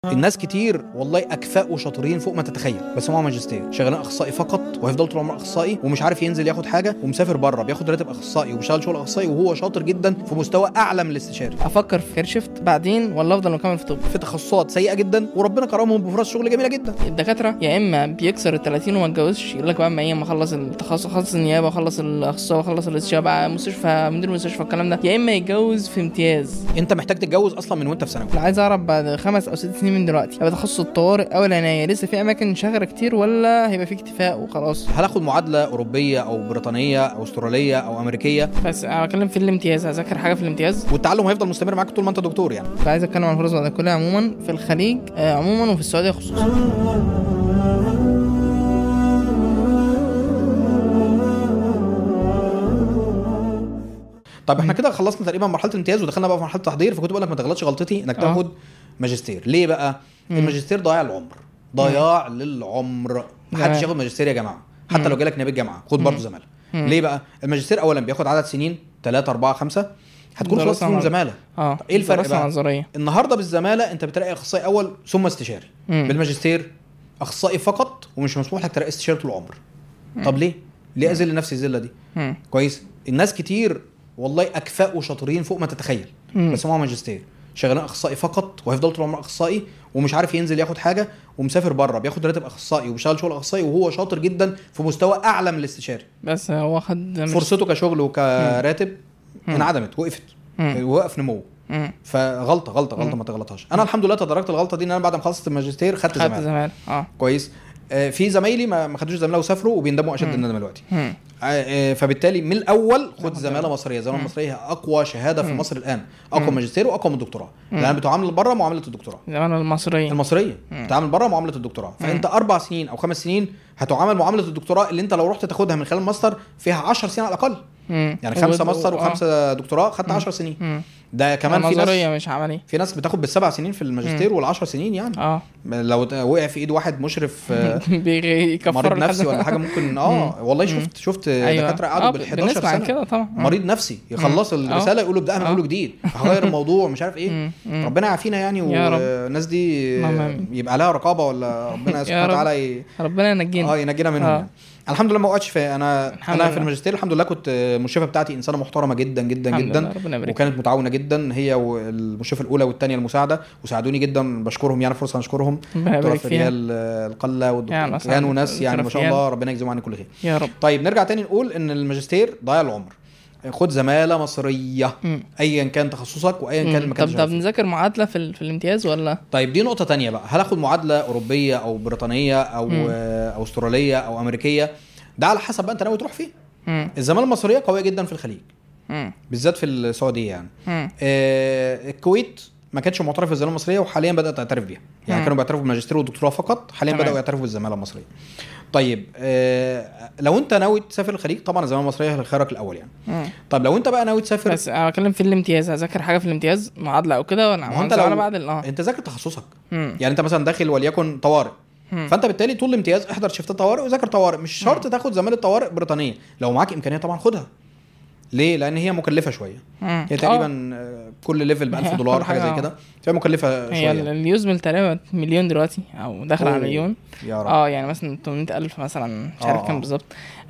الناس كتير والله اكفاء وشاطرين فوق ما تتخيل بس هو ماجستير شغالين اخصائي فقط وهيفضل طول عمره اخصائي ومش عارف ينزل ياخد حاجه ومسافر بره بياخد راتب اخصائي وبيشتغل شغل اخصائي وهو شاطر جدا في مستوى اعلى من الاستشاري افكر في كارير شيفت بعدين ولا افضل مكمل في طب في تخصصات سيئه جدا وربنا كرمهم بفرص شغل جميله جدا الدكاتره يا اما بيكسر ال 30 وما اتجوزش يقول لك بقى اما ايه اما اخلص التخصص اخلص النيابه اخلص الاخصائي اخلص الاستشاري بقى مستشفى مدير مستشفى الكلام ده يا اما يتجوز في امتياز انت محتاج تتجوز اصلا من وانت في ثانوي انا عايز اعرف بعد خمس او ست سنين من دلوقتي هيبقى تخصص الطوارئ او العنايه لسه في اماكن شغاله كتير ولا هيبقى في اكتفاء وخلاص هل اخد معادله اوروبيه او بريطانيه او استراليه او امريكيه بس انا بتكلم في الامتياز هذاكر حاجه في الامتياز والتعلم هيفضل مستمر معاك طول ما انت دكتور يعني عايز اتكلم عن فرص بعد الكليه عموما في الخليج آه، عموما وفي السعوديه خصوصا طب احنا كده خلصنا تقريبا مرحله الامتياز ودخلنا بقى في مرحله التحضير فكنت بقول لك ما تغلطش غلطتي انك اه. تاخد ماجستير ليه بقى مم. الماجستير ضياع العمر ضياع للعمر محدش تمام. ياخد ماجستير يا جماعه حتى مم. لو جالك نيابه الجامعه خد مم. برضه زماله مم. ليه بقى الماجستير اولا بياخد عدد سنين 3 4 5 هتكون خلاص دراسة فيهم نظ- زماله اه ايه الفرق دراسة بقى؟ نظريه النهارده بالزماله انت بتلاقي اخصائي اول ثم استشاري مم. بالماجستير اخصائي فقط ومش مسموح لك تلاقي استشاري طول العمر طب ليه ليه اذل نفسي الذله دي مم. كويس الناس كتير والله اكفاء وشاطرين فوق ما تتخيل مم. بس هو ماجستير شغالين اخصائي فقط وهيفضل طول عمره اخصائي ومش عارف ينزل ياخد حاجه ومسافر بره بياخد راتب اخصائي وبيشتغل شغل اخصائي وهو شاطر جدا في مستوى اعلى من الاستشاري بس هو خد فرصته كشغل وكراتب مم. انعدمت وقفت مم. وقف نمو مم. فغلطه غلطه غلطه مم. ما تغلطهاش انا الحمد لله تداركت الغلطه دي ان انا بعد ما خلصت الماجستير خدت خدت زماله زمان اه كويس آه، في زمايلي ما ما خدوش زماله وسافروا وبيندموا اشد مم. الندم دلوقتي مم. آه، آه، فبالتالي من الاول خد ناخد زماله زمالة. مصريه الزماله مم. المصريه هي اقوى شهاده في مم. مصر الان اقوى مم. ماجستير واقوى من الدكتوراه مم. لان بتعامل بره معامله الدكتوراه زمان المصريه المصريه مم. بتعامل بره معامله الدكتوراه فانت اربع سنين او خمس سنين هتعامل معامله الدكتوراه اللي انت لو رحت تاخدها من خلال ماستر فيها 10 سنين على الاقل مم. يعني خمسه و- ماستر آه. وخمسه دكتوراه خدت مم. 10 سنين مم. ده كمان في نظريه ناس مش عملي في ناس بتاخد بالسبع سنين في الماجستير والعشر سنين يعني اه لو ت- وقع في ايد واحد مشرف آه، بيكفر مريض نفسي ولا حاجه ممكن اه والله مم. شفت شفت ايوه دكاتره قعدوا آه، بال 11 بنسمع سنه كده طبعا آه. مريض نفسي يخلص مم. الرساله يقولوا ابداها من آه. اول وجديد هغير الموضوع مش عارف ايه مم. مم. ربنا يعافينا يعني يا رب. والناس دي اللهم آمين. يبقى لها رقابه ولا ربنا سبحانه رب. وتعالى ي... ربنا ينجينا اه ينجينا منهم آه. يعني. الحمد لله ما وقعتش في انا الحمد انا لله. في الماجستير الحمد لله كنت المشرفه بتاعتي انسانه محترمه جدا جدا الحمد جدا لله، ربنا يبارك وكانت متعاونه جدا هي والمشرفه الاولى والثانيه المساعده وساعدوني جدا بشكرهم يعني فرصه نشكرهم ربنا دكتوره يبارك فيها فريال القله يا والدكتور الله كانوا يسعدك. ناس يعني ما شاء دكتورة الله ربنا يجزيهم عني كل خير يا رب طيب نرجع تاني نقول ان الماجستير ضيع العمر خد زماله مصريه مم. ايا كان تخصصك وايا كان مم. المكان طب اللي طب شغال فيه. نذاكر معادله في, ال... في الامتياز ولا طيب دي نقطه تانية بقى هل اخد معادله اوروبيه او بريطانيه او مم. آه، او استراليه او امريكيه ده على حسب بقى انت ناوي تروح فين مم. الزماله المصريه قويه جدا في الخليج مم. بالذات في السعوديه يعني مم. آه، الكويت ما كانتش معترفه بالزماله المصريه وحاليا بدات تعترف بيها يعني مم. كانوا بيعترفوا بالماجستير والدكتوراه فقط حاليا تمام. بداوا يعترفوا بالزماله المصريه طيب آه، لو انت ناوي تسافر الخليج طبعا الزماله المصريه هي خيارك الاول يعني مم. طب لو انت بقى ناوي تسافر بس انا بتكلم في الامتياز هذاكر حاجه في الامتياز معادله او كده ولا ما هو انت ولا لو بعد ال- اه انت ذاكر تخصصك مم. يعني انت مثلا داخل وليكن طوارئ مم. فانت بالتالي طول الامتياز احضر شيفتات طوارئ وذاكر طوارئ مش شرط تاخد زماله طوارئ بريطانيه لو معاك امكانيه طبعا خدها ليه لان هي مكلفه شويه مم. هي آه. تقريبا آه، كل ليفل ب 1000 دولار كل حاجه زي حاجة، كده فهي مكلفه هي شويه ال- اليوزمل تقريبا مليون دلوقتي او داخل على أوه. مليون يا رب اه يعني مثلا 800000 مثلا مش عارف آه، كام آه. بالظبط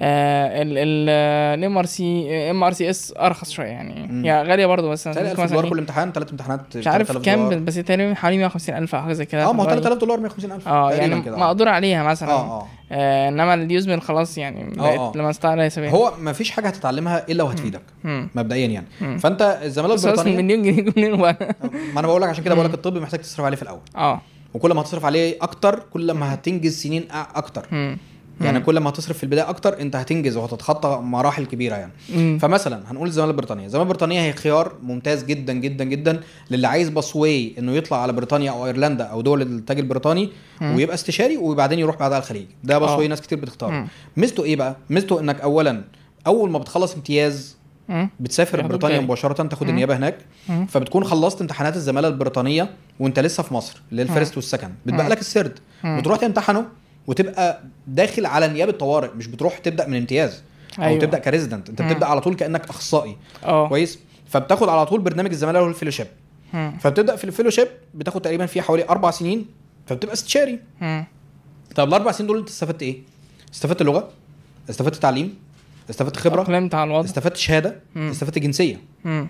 الام ار سي ام ار سي اس ارخص شويه يعني مم. هي غاليه برضه بس تقريبا ممكن 1000 مثلا دولار إيه، كل امتحان ثلاث امتحانات مش عارف 3000 كام دولار. بس هي تقريبا حوالي 150000 او حاجه زي كده اه ما هو فغالي. 3000 دولار 150000 اه تقريباً يعني كده. مقدور عليها مثلا اه اه آه انما اليوزمل خلاص يعني بقيت آه. لما استعمل عليها سبيل هو ما فيش حاجه هتتعلمها الا وهتفيدك مم. مبدئيا يعني مم. فانت الزماله بس اصلا البريطانيه مليون جنيه منين بقى ما انا بقول لك عشان كده بقول لك مم. الطب محتاج تصرف عليه في الاول اه وكل ما هتصرف عليه اكتر كل ما هتنجز سنين أ- اكتر مم. يعني مم. كل ما هتصرف في البدايه اكتر انت هتنجز وهتتخطى مراحل كبيره يعني مم. فمثلا هنقول الزماله البريطانيه الزماله البريطانيه هي خيار ممتاز جدا جدا جدا للي عايز بصوي انه يطلع على بريطانيا او ايرلندا او دول التاج البريطاني مم. ويبقى استشاري وبعدين يروح بعدها الخليج ده بصوي آه. ناس كتير بتختاره مم. ميزته ايه بقى ميزته انك اولا اول ما بتخلص امتياز مم. بتسافر ياخدوك بريطانيا جاي. مباشره تاخد مم. النيابه هناك مم. فبتكون خلصت امتحانات الزماله البريطانيه وانت لسه في مصر اللي هي الفيرست والسكند بتبقى مم. لك السرد مم. بتروح تمتحنه وتبقى داخل على نيابه طوارئ مش بتروح تبدا من امتياز او أيوة. تبدا كريزيدنت انت مم. بتبدا على طول كانك اخصائي اه كويس فبتاخد على طول برنامج الزماله اللي هو الفيلوشيب مم. فبتبدا في الفيلوشيب بتاخد تقريبا فيه حوالي اربع سنين فبتبقى استشاري مم. طب الاربع سنين دول انت استفدت ايه؟ استفدت لغه استفدت تعليم استفدت خبره اقلمت على الوضع استفدت شهاده مم. استفدت جنسيه مم.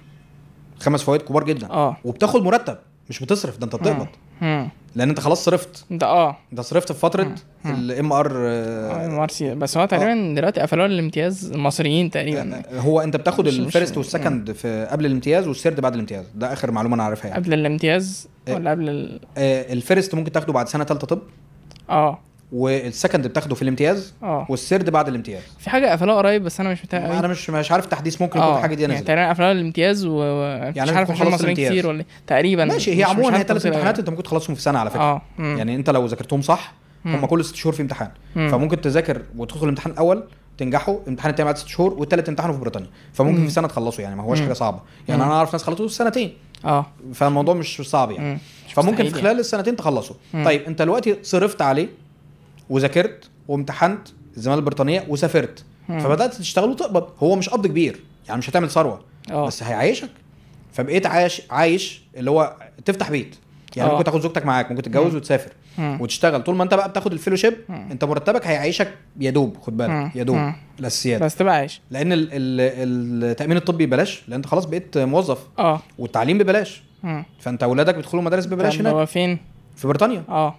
خمس فوائد كبار جدا اه وبتاخد مرتب مش بتصرف ده انت بتقبض مم. لان انت خلاص صرفت ده اه انت صرفت في فتره الام ار آه، مارسي بس هو تقريبا دلوقتي قفلوا الامتياز المصريين تقريبا هو انت بتاخد مش- مش- الفيرست والسكند في قبل الامتياز والسيرد بعد الامتياز ده اخر معلومه انا عارفها يعني قبل الامتياز إيه. ولا قبل ال... آه، الفيرست ممكن تاخده بعد سنه ثالثه طب اه والسكند بتاخده في الامتياز اه والسيرد بعد الامتياز في حاجه قفلوها قريب بس انا مش متابع انا مش مش عارف تحديث ممكن يكون اه في حاجه دي يعني نزلت تقريبا قفلوها الامتياز و و- يعني مش عارف تكون عشان خلصت مصريين الامتياز. كتير ولا إيه. تقريبا ماشي هي مش- مش عموما هي عارف ثلاث تفاصيل امتحانات أوي. انت ممكن تخلصهم في سنه على فكره اه مم. يعني انت لو ذاكرتهم صح هم مم. كل ست شهور في امتحان مم. فممكن تذاكر وتدخل الامتحان الاول تنجحوا الامتحان التاني بعد ست شهور والتالت تمتحنه في بريطانيا فممكن مم. في سنه تخلصوا يعني ما هوش مم. حاجه صعبه يعني مم. انا اعرف ناس خلصوا في سنتين اه فالموضوع مش صعب يعني مم. مش فممكن مستحيل في يعني. خلال السنتين تخلصوا مم. طيب انت دلوقتي صرفت عليه وذاكرت وامتحنت الزماله البريطانيه وسافرت مم. فبدات تشتغل وتقبض هو مش قبض كبير يعني مش هتعمل ثروه اه بس هيعيشك فبقيت عايش عايش اللي هو تفتح بيت يعني اه. ممكن تاخد زوجتك معاك ممكن تتجوز مم. وتسافر مم. وتشتغل طول ما انت بقى بتاخد الفيلوشيب مم. انت مرتبك هيعيشك يا دوب خد بالك مم. يا دوب مم. الاساسيات بس تبقى عايش لان ال- ال- التامين الطبي ببلاش لان انت خلاص بقيت موظف اه والتعليم ببلاش مم. فانت اولادك بيدخلوا مدارس ببلاش طب هناك هو فين في بريطانيا اه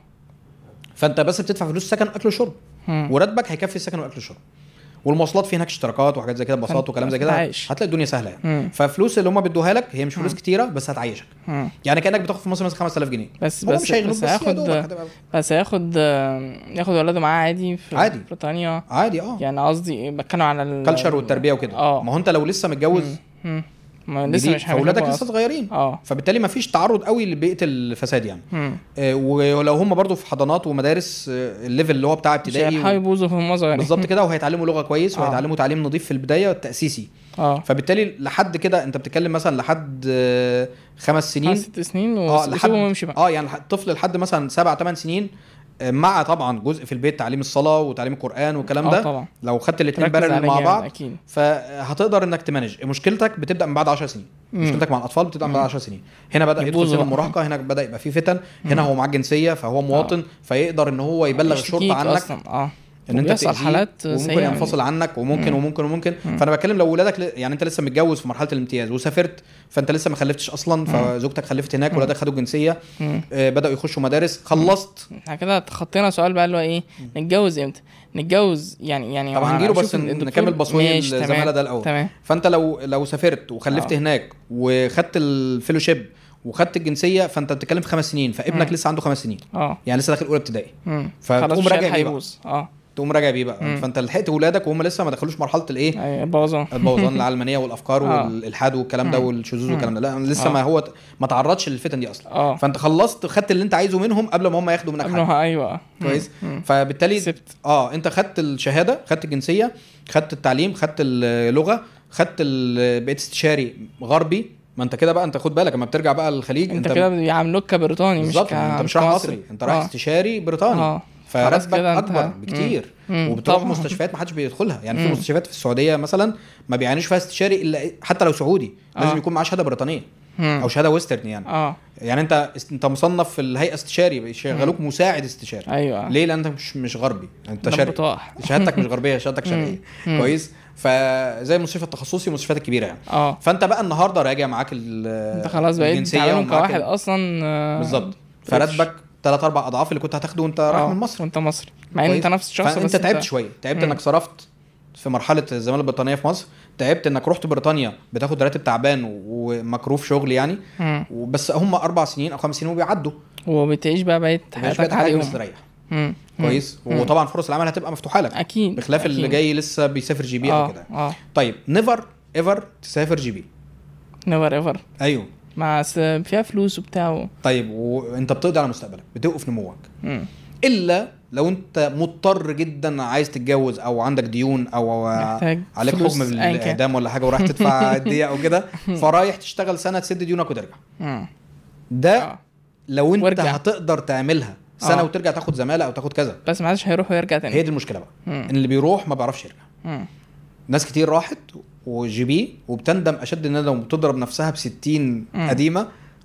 فانت بس بتدفع فلوس سكن اكل وشرب مم. وراتبك هيكفي السكن واكل وشرب والمواصلات في هناك اشتراكات وحاجات زي كده باصات فانت وكلام زي كده هتعيش. هتلاقي الدنيا سهله يعني مم. ففلوس اللي هم بيدوها لك هي مش فلوس مم. كتيره بس هتعيشك مم. يعني كانك بتاخد في مصر مثلا 5000 جنيه بس هو بس مش هيغنوك بس بس يا هياخد دوبك هتبقى بس هياخد آه، ياخد ولاده معاه عادي في عادي. بريطانيا عادي اه يعني قصدي بتكلم على ال كلتشر والتربيه وكده اه. ما هو انت لو لسه متجوز مم. مم. ما لسه جديد مش فاولادك هيحبوا لسه أصلاً. صغيرين اه فبالتالي ما فيش تعرض قوي لبيئه الفساد يعني مم. آه، ولو هم برضو في حضانات ومدارس آه، الليفل اللي هو بتاع مش ابتدائي هيلحقوا و- يبوظوا في هم صغيرين بالظبط كده وهيتعلموا لغه كويس اه. وهيتعلموا تعليم نظيف في البدايه التاسيسي اه فبالتالي لحد كده انت بتتكلم مثلا لحد آه، خمس سنين خمس ست سنين اه لحد وسيبهم ويمشي بقى اه يعني لحد- الطفل لحد مثلا سبع ثمان سنين آه، مع طبعا جزء في البيت تعليم الصلاه وتعليم القران والكلام اه ده طبعا لو خدت الاثنين تركز بارل عليه مع جامد بعض اكيد فهتقدر انك تمانج مشكلتك بتبدا من بعد 10 سنين مم. مشكلتك مع الاطفال بتبدا من بعد مم. 10 سنين هنا بدا يدخل يبوظوا سن بقى. المراهقه هنا بدا يبقى في فتن هنا هو معاه جنسيه فهو مواطن فيقدر ان هو يبلغ يشتكيك الشرطه عنك اصلا اه ان انت وبيحصل بتأذيه حالات وممكن سيئة ينفصل عنك وممكن مم. وممكن وممكن مم. فانا بتكلم لو ولادك ل- يعني انت لسه متجوز في مرحله الامتياز وسافرت فانت لسه ما خلفتش اصلا فزوجتك خلفت هناك مم. ولادك خدوا الجنسيه مم. آه، بداوا يخشوا مدارس خلصت احنا كده تخطينا سؤال بقى اللي هو ايه نتجوز امتى نتجوز يعني يعني طب أنا هنجيله أشوف بس إن الدكتور- نكمل بصوي ماشي، الزماله تمام، ده الاول تمام فانت لو لو سافرت وخلفت آه. هناك وخدت الفيلوشيب وخدت الجنسيه فانت بتتكلم في خمس سنين فابنك مم. لسه عنده خمس سنين اه يعني لسه داخل اولى ابتدائي مم. فتقوم خلاص مش راجع هيلحق بيه بقى. يبوظ اه تقوم راجع بيه بقى مم. فانت لحقت ولادك وهم لسه ما دخلوش مرحله الايه ايوه بوظان البوظان العلمانيه والافكار آه. والالحاد والكلام ده مم. والشذوذ مم. والكلام ده لا لسه آه. ما هو ما تعرضش للفتن دي اصلا اه فانت خلصت خدت اللي انت عايزه منهم قبل ما هم ياخدوا منك حاجه قبلها ايوه كويس مم. فبالتالي سبت اه انت خدت الشهاده خدت الجنسيه خدت التعليم خدت اللغه خدت ال- بقيت استشاري غربي ما انت كده بقى انت خد بالك لما بترجع بقى الخليج انت كده بيعاملوك كبريطاني مش بالظبط ك... انت مش رايح كمصري. مصري انت رايح آه. استشاري بريطاني اه خلاص فراتبك كده انت- اكبر مم. بكتير مم. وبتروح طبعا. مستشفيات ما حدش بيدخلها يعني في مم. مستشفيات في السعوديه مثلا ما بيعانيش فيها استشاري الا حتى لو سعودي لازم آه. يكون معاه شهاده بريطانيه مم. او شهاده ويسترن يعني اه يعني انت انت مصنف في الهيئه استشاري بيشغلوك مساعد استشاري ايوه ليه لان انت مش مش غربي انت ده شرقي بطاح. شهادتك مش غربيه شهادتك شرقيه مم. كويس فزي المستشفى التخصصي والمستشفيات الكبيره يعني اه فانت بقى النهارده راجع معاك ال- انت خلاص بقيت الجنسية بتعاملهم ومعاك كواحد ال- اصلا آه، بالظبط ريتش. فراتبك ثلاث اربع اضعاف اللي كنت هتاخده وانت رايح آه، من مصر وانت مصري مع ان كويس؟ انت نفس الشخص فانت بس تعبت شويه تعبت مم. انك صرفت في مرحله الزماله البريطانيه في مصر تعبت انك رحت بريطانيا بتاخد راتب تعبان و- ومكروف شغل يعني مم. وبس هم اربع سنين او خمس سنين وبيعدوا وبتعيش بقى بقيت مش حياتك بقيت حاجه عليهم مستريح مم. مم. كويس مم. وطبعا فرص العمل هتبقى مفتوحه لك اكيد بخلاف اللي أكيد. جاي لسه بيسافر جي بي او اه كده اه طيب نيفر ايفر تسافر جي بي نيفر ايفر ايوه مع س... فيها فلوس وبتاع و... طيب وانت بتقضي على مستقبلك بتوقف نموك مم. الا لو انت مضطر جدا عايز تتجوز او عندك ديون او محتاج عليك فلوس حكم أيا كان. بالاعدام ولا حاجه ورايح تدفع ديه او كده فرايح تشتغل سنه تسد ديونك وترجع مم. ده اه لو انت وارجع. هتقدر تعملها سنه آه. وترجع تاخد زماله او تاخد كذا بس ما عادش هيروح ويرجع تاني هي دي المشكله بقى مم. ان اللي بيروح ما بيعرفش يرجع مم. ناس كتير راحت وجي بي وبتندم اشد الندم وبتضرب نفسها ب 60 مم. قديمه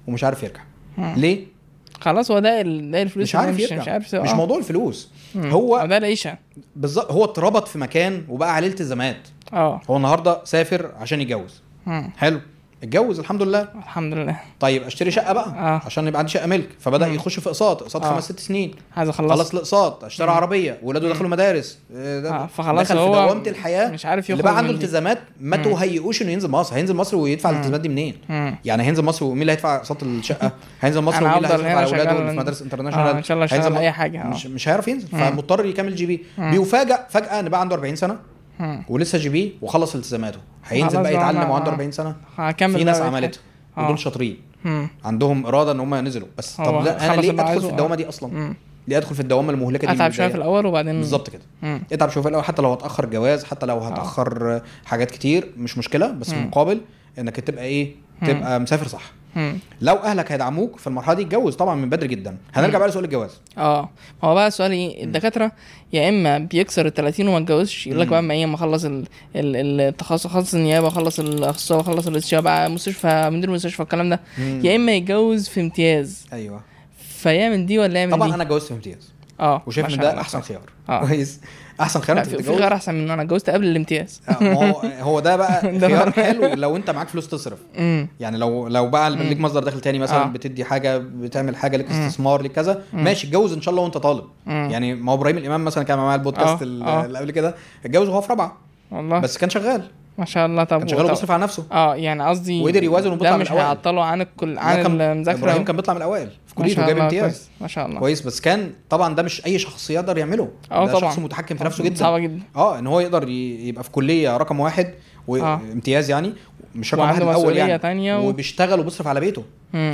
ومش عارف يرجع مم. ليه خلاص هو ده ال- ده الفلوس مش عارف مش, يرجع مش عارف مش آه. موضوع الفلوس مم. هو أو ده العيشه بالظبط هو اتربط في مكان وبقى عليه التزامات اه هو النهارده سافر عشان يتجوز مم. حلو اتجوز الحمد لله الحمد لله طيب اشتري شقه بقى آه. عشان يبقى عندي شقه ملك فبدا مم. يخش في اقساط اقساط آه. خمس ست سنين عايز اخلص خلص الاقساط اشترى مم. عربيه ولاده دخلوا مدارس آه، ده- آه، فخلاص دخل هو في دوامه الحياه مش عارف اللي يخرج بقى عنده من دي. التزامات ما مم. تهيئوش انه ينزل مصر هينزل مصر ويدفع مم. الالتزامات دي منين مم. يعني هينزل مصر ومين اللي هيدفع اقساط الشقه هينزل مصر أنا ومين اللي هفضل هيصرف هنا على اولاده شغال اللي في لن- مدارس اه انترناشونال ان شاء الله هينزل اشتغل م- اي حاجه اه مش مش هيعرف ينزل مم. فمضطر يكمل جي بي مم. بيفاجئ فجاه ان بقى عنده 40 سنه مم. ولسه جي بي وخلص التزاماته هينزل خلاص بقى بقى يتعلم أنا- وعنده آه. 40 سنه هكمل في بقى ناس بقية عملتها آه. ودول شاطرين مم. عندهم اراده ان هم ينزلوا بس هو طب لا انا خلص ليه اللي ادخل عايزه، في آه. الدوامه دي اصلا مم. ليه ادخل في الدوامه المهلكه دي من اتعب شويه في البداية؟ الاول وبعدين بالظبط كده مم. اتعب شويه في الاول حتى لو هتاخر جواز حتى لو هتاخر حاجات كتير مش مشكله بس في مم. مقابل انك تبقى ايه مم. تبقى مسافر صح مم. لو اهلك هيدعموك في المرحله دي اتجوز طبعا من بدري جدا هنرجع مم. بقى لسؤال الجواز اه هو بقى سؤال ايه الدكاتره يا اما بيكسر ال 30 وما اتجوزش يقول لك مم. بقى اما ايه ما اخلص ال- ال- التخصص اخلص النيابه اخلص الاخصائي اخلص الاستشفاء بقى مستشفى مدير مستشفى الكلام ده مم. يا اما يتجوز في امتياز ايوه فيعمل دي ولا يعمل طبعا دي انا اتجوزت في امتياز اه وشايف ما ان شاء ده الله. احسن خيار آه. كويس احسن خيار لا انت في في تتجوز غير احسن من ان انا اتجوزت قبل الامتياز آه، ما هو هو ده بقى ده خيار بقى. حلو لو انت معاك فلوس تصرف امم يعني لو لو بقى مم. ليك مصدر دخل تاني مثلا آه. بتدي حاجه بتعمل حاجه ليك مم. استثمار ليك كذا مم. ماشي اتجوز ان شاء الله وانت طالب مم. يعني ما هو ابراهيم الامام مثلا كان معايا البودكاست آه، ال- آه. اللي قبل كده اتجوز وهو في رابعه والله بس كان شغال ما شاء الله طب كان شغال طب- وبيصرف على نفسه اه يعني قصدي وقدر يوازن وبيطلع ده من مش الأوائل. هيعطله عن الكل لا، عن كان- المذاكره ابراهيم كان بيطلع من الاوائل في ما كليته شاء وجايب الله امتياز كويس ما شاء الله كويس بس كان طبعا ده مش اي شخص يقدر يعمله اه ده طبعا شخص متحكم في نفسه صعبه جدا جدا اه ان هو يقدر ي- يبقى في كليه رقم واحد آه. وامتياز يعني مش رقم واحد وعنده الاول مسؤولية يعني تانية و- وبيشتغل وبيصرف على بيته مم.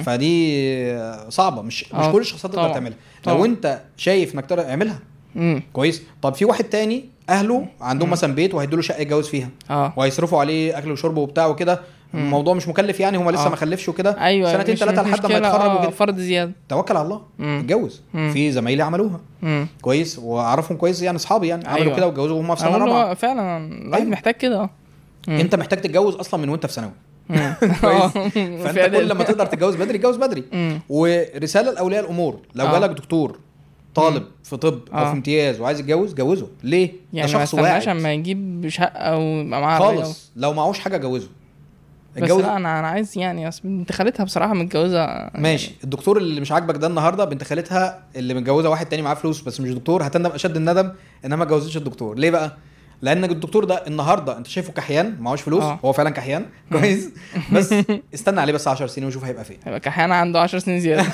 فدي صعبه مش مش آه، كل الشخصيات تقدر طبعا. تعملها طبعا. لو انت شايف انك تقدر اعملها مم. كويس طب في واحد تاني اهله عندهم مم. مثلا بيت وهيدوا له شقه يتجوز فيها اه وهيصرفوا عليه اكل وشرب وبتاع وكده مم. الموضوع مش مكلف يعني هو لسه آه. ما خلفش وكده ايوه سنتين مش- ثلاثه مش لحد ما مشكلة، يتخرج آه، وكده فرض زياده توكل على الله مم. اتجوز مم. في زمايلي عملوها مم. كويس واعرفهم كويس يعني اصحابي يعني عملوا أيوة. كده واتجوزوا وهم في سنه أقول له رابعه هو فعلا الواحد أيوة. محتاج كده اه مم. انت محتاج تتجوز اصلا من وانت في ثانوي مم. كويس آه. فانت في كل إعدادي. ما تقدر تتجوز بدري اتجوز بدري مم. ورساله لاولياء الامور لو آه. جالك دكتور طالب في طب او آه. في امتياز وعايز يتجوز جوزه ليه يعني ده ما شخص استناش واعد اما يجيب شقه ويبقى معاه عربية خالص لو معهوش حاجه جوزه بس اتجوز لا انا انا عايز يعني اصل بنت خالتها بصراحه متجوزه ماشي الدكتور اللي مش عاجبك ده النهارده بنت خالتها اللي متجوزه واحد تاني معاه فلوس بس مش دكتور هتندم اشد الندم انها ما اتجوزتش الدكتور ليه بقى لان الدكتور ده النهارده انت شايفه كحيان معهوش فلوس آه. هو فعلا كحيان كويس بس استنى عليه بس 10 سنين وشوف هيبقى فين هيبقى كحيانة عنده 10 سنين زياده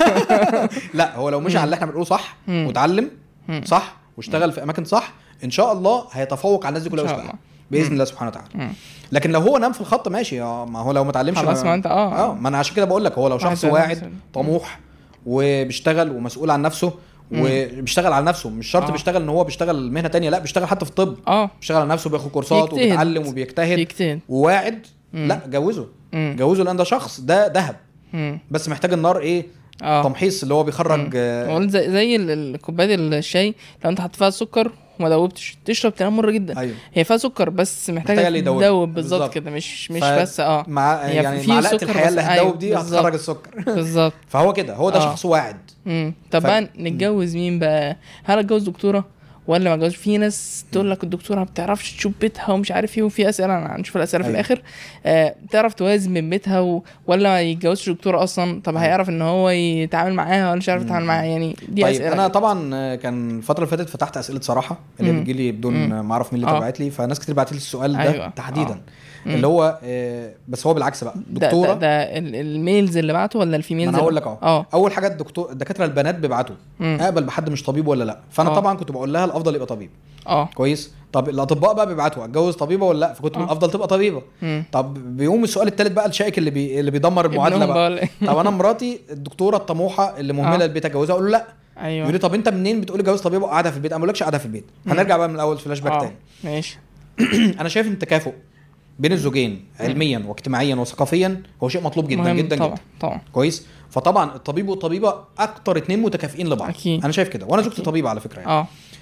لا هو لو مشي على اللي احنا بنقوله صح مم. واتعلم مم. صح واشتغل في اماكن صح ان شاء الله هيتفوق على الناس دي كلها إن شاء ويستحق. الله. باذن مم. الله سبحانه وتعالى مم. لكن لو هو نام في الخط ماشي اه ما هو لو ما اتعلمش خلاص ما انت اه اه ما انا عشان كده بقول لك هو لو واحد شخص زي واعد نفسه. طموح وبيشتغل ومسؤول عن نفسه مم. وبيشتغل على نفسه مش شرط آه. بيشتغل ان هو بيشتغل مهنه تانية لا بيشتغل حتى في الطب اه بيشتغل على نفسه بياخد كورسات بيجتهد. وبيتعلم وبيجتهد بيجتهد وواعد مم. لا جوزه مم. جوزه لان ده شخص ده ذهب مم. بس محتاج النار ايه اه تمحيص اللي هو بيخرج مم. آه، قلت زي, زي ال- ال- كوبايه الشاي لو انت حطيت فيها سكر وما دوبتش تشرب تنام مره جدا ايوه هي فيها سكر بس محتاجه محتاجة اللي يدوب. تدوب بالظبط بالظبط. كده مش مش ف- بس اه مع هي يعني في معلقه سكر الحياه بس- اللي أيوة، هتدوب دي بالظبط. هتخرج السكر بالظبط فهو كده هو ده آه. شخص واعد مم. طب ف- بقى نتجوز مين بقى هل اتجوز دكتوره ولا ما اتجوز في ناس تقول لك الدكتوره ما بتعرفش تشوف بيتها ومش عارف ايه وفي اسئله انا هنشوف الاسئله في أيوة. الاخر آه تعرف توازن بين بيتها و... ولا ما يتجوزش دكتوره اصلا طب أيوة. هيعرف ان هو يتعامل معاها ولا مش عارف يتعامل مم. معاها يعني دي طيب اسئله انا طبعا آه، كان الفتره اللي فاتت فتحت اسئله صراحه اللي مم. بتجي لي بدون مم. ما اعرف مين اللي آه. تبعت لي فناس كتير بعت لي السؤال ده أيوة. تحديدا آه. مم. اللي هو آه، بس هو بالعكس بقى ده دكتوره ده, ده ال- الميلز اللي بعته ولا ما الفيميلز انا اللي- هقول لك اهو اه اول حاجه الدكتور الدكاتره البنات بيبعتوا مم. اقبل بحد مش طبيب ولا لا فانا آه. طبعا كنت بقول لها الافضل يبقى طبيب اه كويس طب الاطباء بقى بيبعتوا اتجوز طبيبه ولا لا فكنت بقول آه. الافضل تبقى طبيبه مم. طب بيقوم السؤال الثالث بقى الشائك اللي بي... اللي بيدمر المعادله ابنهم بقى ولا إيه؟ طب انا مراتي الدكتوره الطموحه اللي مهمله آه. البيت اتجوزها اقول له لا يقول ايوه لي طب انت منين بتقولي جواز طبيبه وقاعده في البيت انا ما بقولكش قاعده في البيت مم. هنرجع بقى من الاول فلاش باك اه تاني ماشي انا شايف ان التكافؤ بين الزوجين علميا واجتماعيا وثقافيا هو شيء مطلوب جدا مهم جدا طبعا جدا طبعا كويس فطبعا الطبيب والطبيبه اكتر اتنين متكافئين لبعض أكيد. انا شايف كده وانا زوجتي أكيد. طبيبه على فكره يعني اه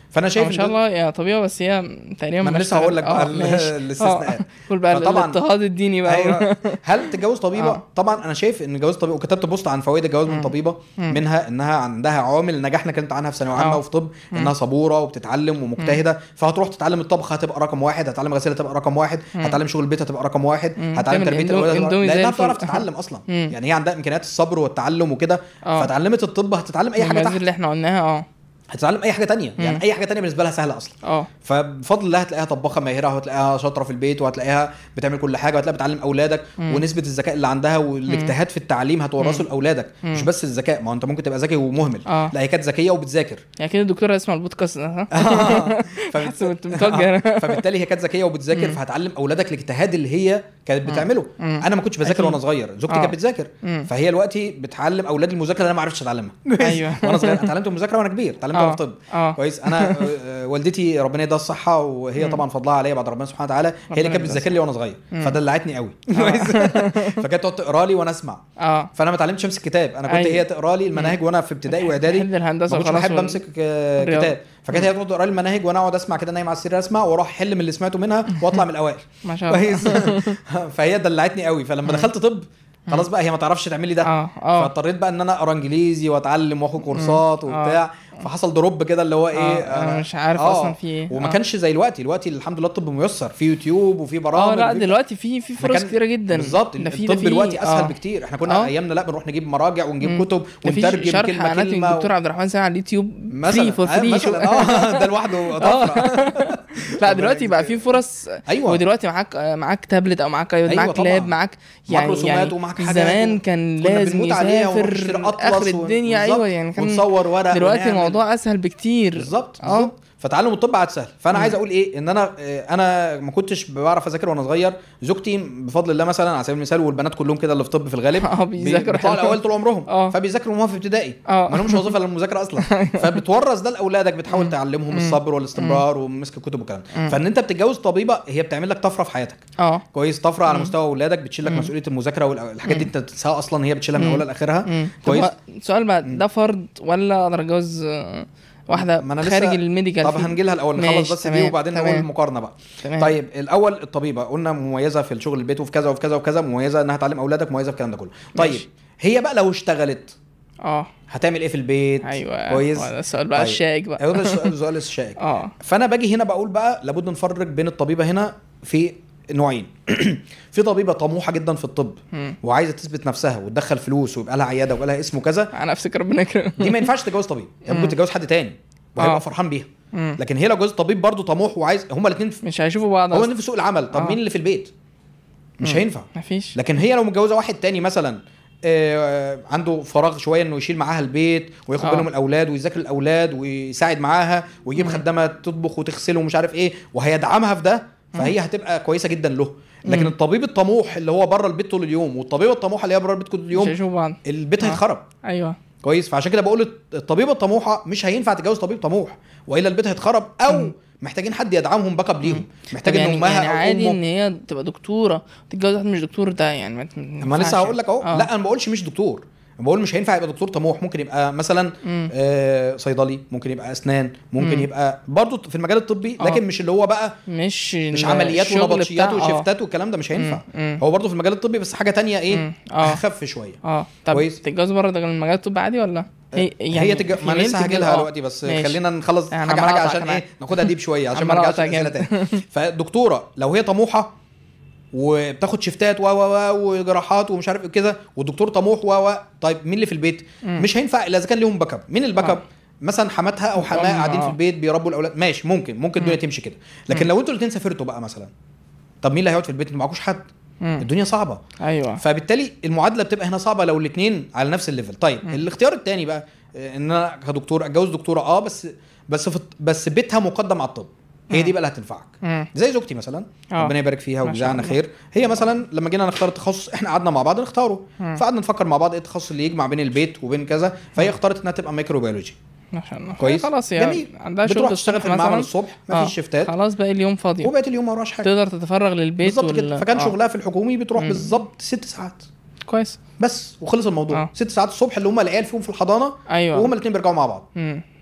فانا شايف ما شاء إن- الله يا طبيعه بس هي تقريبا ما انا ما لسه هقول لك اشتغل- بقى آه، ال- ماشي. الاستثناءات آه. قول بقى فطبعاً- الاضطهاد الديني بقى ايوه هل تتجوز طبيبه؟ آه. طبعا انا شايف ان جواز طبيبه وكتبت بوست عن فوائد الجواز من مم. طبيبه مم. منها انها عندها عوامل النجاح احنا اتكلمت عنها في ثانويه عامه آه. وفي طب مم. انها صبوره وبتتعلم ومجتهده فهتروح تتعلم الطبخ هتبقى رقم واحد هتتعلم غسيل هتبقى رقم واحد مم. هتتعلم شغل البيت هتبقى رقم واحد مم. هتتعلم تعمل تربيه اندو- الاولاد هتبقى- اندومي زي لانها الفل. بتعرف تتعلم اصلا مم. يعني هي عندها امكانيات الصبر والتعلم وكده اه فتعلمت الطب هتتعلم اي حاجه المميزات تحت اللي احنا قلناها اه هتتعلم اي حاجه تانية يعني مم. اي حاجه تانية بالنسبه لها سهله اصلا اه فبفضل الله هتلاقيها طباخه ماهره وهتلاقيها شاطره في البيت وهتلاقيها بتعمل كل حاجه وهتلاقيها بتعلم اولادك مم. ونسبه الذكاء اللي عندها والاجتهاد في التعليم هتورثه مم. لاولادك مم. مش بس الذكاء ما هو انت ممكن تبقى ذكي ومهمل اه لا هي كانت ذكيه وبتذاكر يعني كده الدكتوره اسمها البودكاست ده ها؟ فبت- حاسس إنت متوجه فبالتالي هي كانت ذكيه وبتذاكر مم. فهتعلم اولادك الاجتهاد اللي هي كانت بتعمله مم. انا ما كنتش بذاكر أكيد. وانا صغير زوجتي آه. كانت بتذاكر مم. فهي دلوقتي بتعلم اولادي المذاكره اللي انا ما عرفتش اتعلمها ايوه وانا صغير اتعلمت المذاكره وانا كبير اتعلمتها آه. في طب اه كويس انا آه، آه، والدتي ربنا يديها الصحه وهي مم. طبعا فضلها عليا بعد ربنا سبحانه وتعالى هي اللي ربنا كانت يديها بتذاكر لي وانا صغير مم. فدلعتني قوي كويس فكانت تقعد تقرا لي وانا اسمع اه فانا ما اتعلمتش امسك كتاب انا كنت أيوة. هي تقرا لي المناهج وانا في ابتدائي واعدادي بحب الهندسه ما كنتش وخلاص بحب وال- امسك آه، الرياضة. كتاب فكانت هي تقعد تقرا لي المناهج وانا اقعد اسمع كده نايم على السرير اسمع واروح احل من اللي سمعته منها واطلع من الاوائل ما شاء الله كويس فهي دلعتني قوي فلما دخلت طب خلاص بقى هي ما تعرفش تعمل لي ده اه اه فاضطريت بقى ان انا اقرا انجليزي واتعلم واخد كورسات مم. وبتاع فحصل دروب كده اللي هو ايه آه، انا مش عارف آه. اصلا في ايه وما آه. كانش زي دلوقتي دلوقتي الحمد لله الطب ميسر في يوتيوب وفي برامج اه لا وفي- دلوقتي في في فرص مكان- كتيره جدا بالظبط ده في- ده الطب في- دلوقتي اسهل آه. بكتير احنا كنا آه. ايامنا لا بنروح نجيب مراجع ونجيب مم. كتب ده في ونترجم شرح كلمه اناتومي كلمه الدكتور عبد الرحمن سامي على اليوتيوب مثلا فري فور آه، فري مثلا اه ده لوحده طفره لا دلوقتي بقى في فرص ايوه ودلوقتي معاك معاك تابلت او معاك ايباد أيوة معاك طبعاً. لاب معاك يعني معاك رسومات يعني ومعاك حاجات زمان و- كان كنا لازم بنموت عليها ونروح نشتري يسافر أطلس اخر و- الدنيا بالظبط. ايوه يعني كان ونصور ورق دلوقتي ونعمل. الموضوع اسهل بكتير بالظبط اه بالظبط فتعلم الطب عاد سهل فانا مم. عايز اقول ايه ان انا آه، انا ما كنتش بعرف اذاكر وانا صغير زوجتي بفضل الله مثلا على سبيل المثال والبنات كلهم كده اللي في طب في الغالب اه بيذاكروا بيطلعوا حلو. الاوائل طول عمرهم اه. فبيذاكروا وهم في ابتدائي اه ما لهمش وظيفه الا المذاكره اصلا فبتورث ده لاولادك بتحاول مم. تعلمهم مم. الصبر والاستمرار ومسك الكتب والكلام ده. مم. فان انت بتتجوز طبيبه هي بتعمل لك طفره في حياتك اه كويس طفره على مم. مستوى اولادك بتشيل لك مم. مسؤوليه المذاكره والحاجات دي مم. انت تنساها اصلا هي بتشيلها من مم. اولها لاخرها مم. طب كويس. هو سؤال بقى مم. ده فرض ولا اقدر اتجوز آه، واحده ما أنا لسه- خارج الميديكال طب فيلد؟ هنجي لها الاول نخلص ماشي، بس دي تمام، وبعدين نقول تمام. المقارنه بقى تمام طيب الاول الطبيبه قلنا مميزه في الشغل البيت وفي كذا وفي كذا وفي كذا مميزه انها تعلم اولادك مميزه في الكلام ده كله طيب ماشي. هي بقى لو اشتغلت اه هتعمل ايه في البيت ايوه كويس هو ده السؤال بقى طيب. الشائك بقى ايوه ده السؤال السؤال الشائك اه فانا باجي هنا بقول بقى لابد نفرق بين الطبيبه هنا في نوعين في طبيبه طموحه جدا في الطب مم. وعايزه تثبت نفسها وتدخل فلوس ويبقى لها عياده ويبقى لها اسم وكذا انا افتك ربنا يكرم دي ما ينفعش تتجوز طبيب يعني ممكن مم. تتجوز حد تاني وهيبقى آه. فرحان بيها مم. لكن هي لو جوز طبيب برضه طموح وعايز هما الاثنين مش هيشوفوا بعض هما أصلاً. الاثنين في سوق العمل طب آه. مين اللي في البيت مش مم. هينفع مفيش لكن هي لو متجوزه واحد تاني مثلا آه، عنده فراغ شويه انه يشيل معاها البيت وياخد آه. باله من الاولاد ويذاكر الاولاد ويساعد معاها ويجيب مم. خدامه تطبخ وتغسل ومش عارف ايه وهيدعمها في ده فهي هتبقى كويسه جدا له لكن مم. الطبيب الطموح اللي هو بره البيت طول اليوم والطبيبه الطموحه اللي هي بره البيت طول مش اليوم هيشوفوا بعض البيت آه. هيتخرب ايوه كويس فعشان كده بقول الطبيبه الطموحه مش هينفع تتجوز طبيب طموح والا البيت هيتخرب او مم. محتاجين حد يدعمهم باك اب ليهم محتاج طب ان يعني, امها يعني او عادي ان امه هي تبقى دكتوره تتجوز واحد مش دكتور ده يعني ما ما لسه هقول لك اهو آه. لا انا ما بقولش مش دكتور أنا بقول مش هينفع يبقى دكتور طموح ممكن يبقى مثلا مم. آه صيدلي ممكن يبقى اسنان ممكن مم. يبقى برضه في المجال الطبي آه. لكن مش اللي هو بقى مش مش ال- عمليات الشغل ونبطشيات بتاع- آه. وشيفتات والكلام ده مش هينفع مم. مم. هو برضه في المجال الطبي بس حاجه تانية ايه مم. اه اخف شويه اه طب كويس. تتجوز بره ده المجال الطبي عادي ولا هي هي تج... ما انا female لسه هاجي تتجوز- لها آه. دلوقتي بس ماشي. خلينا نخلص أنا حاجه عمال حاجه أقطع عشان كمان. ايه ناخدها ديب شويه عشان ما عمال نرجعش أقطع الاسئله جامد. تاني فالدكتوره لو هي طموحه وبتاخد شيفتات و و و وجراحات ومش عارف ايه كده والدكتور طموح و و طيب مين اللي في البيت مم. مش هينفع الا اذا كان ليهم باك اب مين الباك اب آه. مثلا حماتها او حماه الأم، قاعدين في آه. البيت بيربوا الاولاد ماشي ممكن ممكن الدنيا مم. تمشي كده لكن مم. لو انتوا الاثنين سافرتوا بقى مثلا طب مين اللي هيقعد في البيت انتوا معكوش حد مم. الدنيا صعبه ايوه فبالتالي المعادله بتبقى هنا صعبه لو الاثنين على نفس الليفل طيب مم. الاختيار الثاني بقى آه، ان انا كدكتور اتجوز دكتوره اه بس بس في بس بيتها مقدم على الطب هي مم. دي بقى اللي هتنفعك مم. زي زوجتي مثلا آه. ربنا يبارك فيها ما شاء ويجزاها الله. خير هي مثلا لما جينا نختار التخصص احنا قعدنا مع بعض نختاره مم. فقعدنا نفكر مع بعض ايه التخصص اللي يجمع بين البيت وبين كذا فهي اختارت انها تبقى ميكروبيولوجي ما شاء الله كويس خلاص يا جميل عندها بتروح شغل تشتغل في الصبح المعمل مثلا الصبح آه. مفيش شيفتات خلاص باقي اليوم فاضي وبقيت اليوم ما وراش حاجه تقدر تتفرغ للبيت بالظبط كده فكان آه. شغلها في الحكومي بتروح مم. بالظبط ست ساعات كويس بس وخلص الموضوع آه. ست ساعات الصبح اللي هم العيال فيهم في الحضانه ايوه وهما الاثنين بيرجعوا مع بعض مم.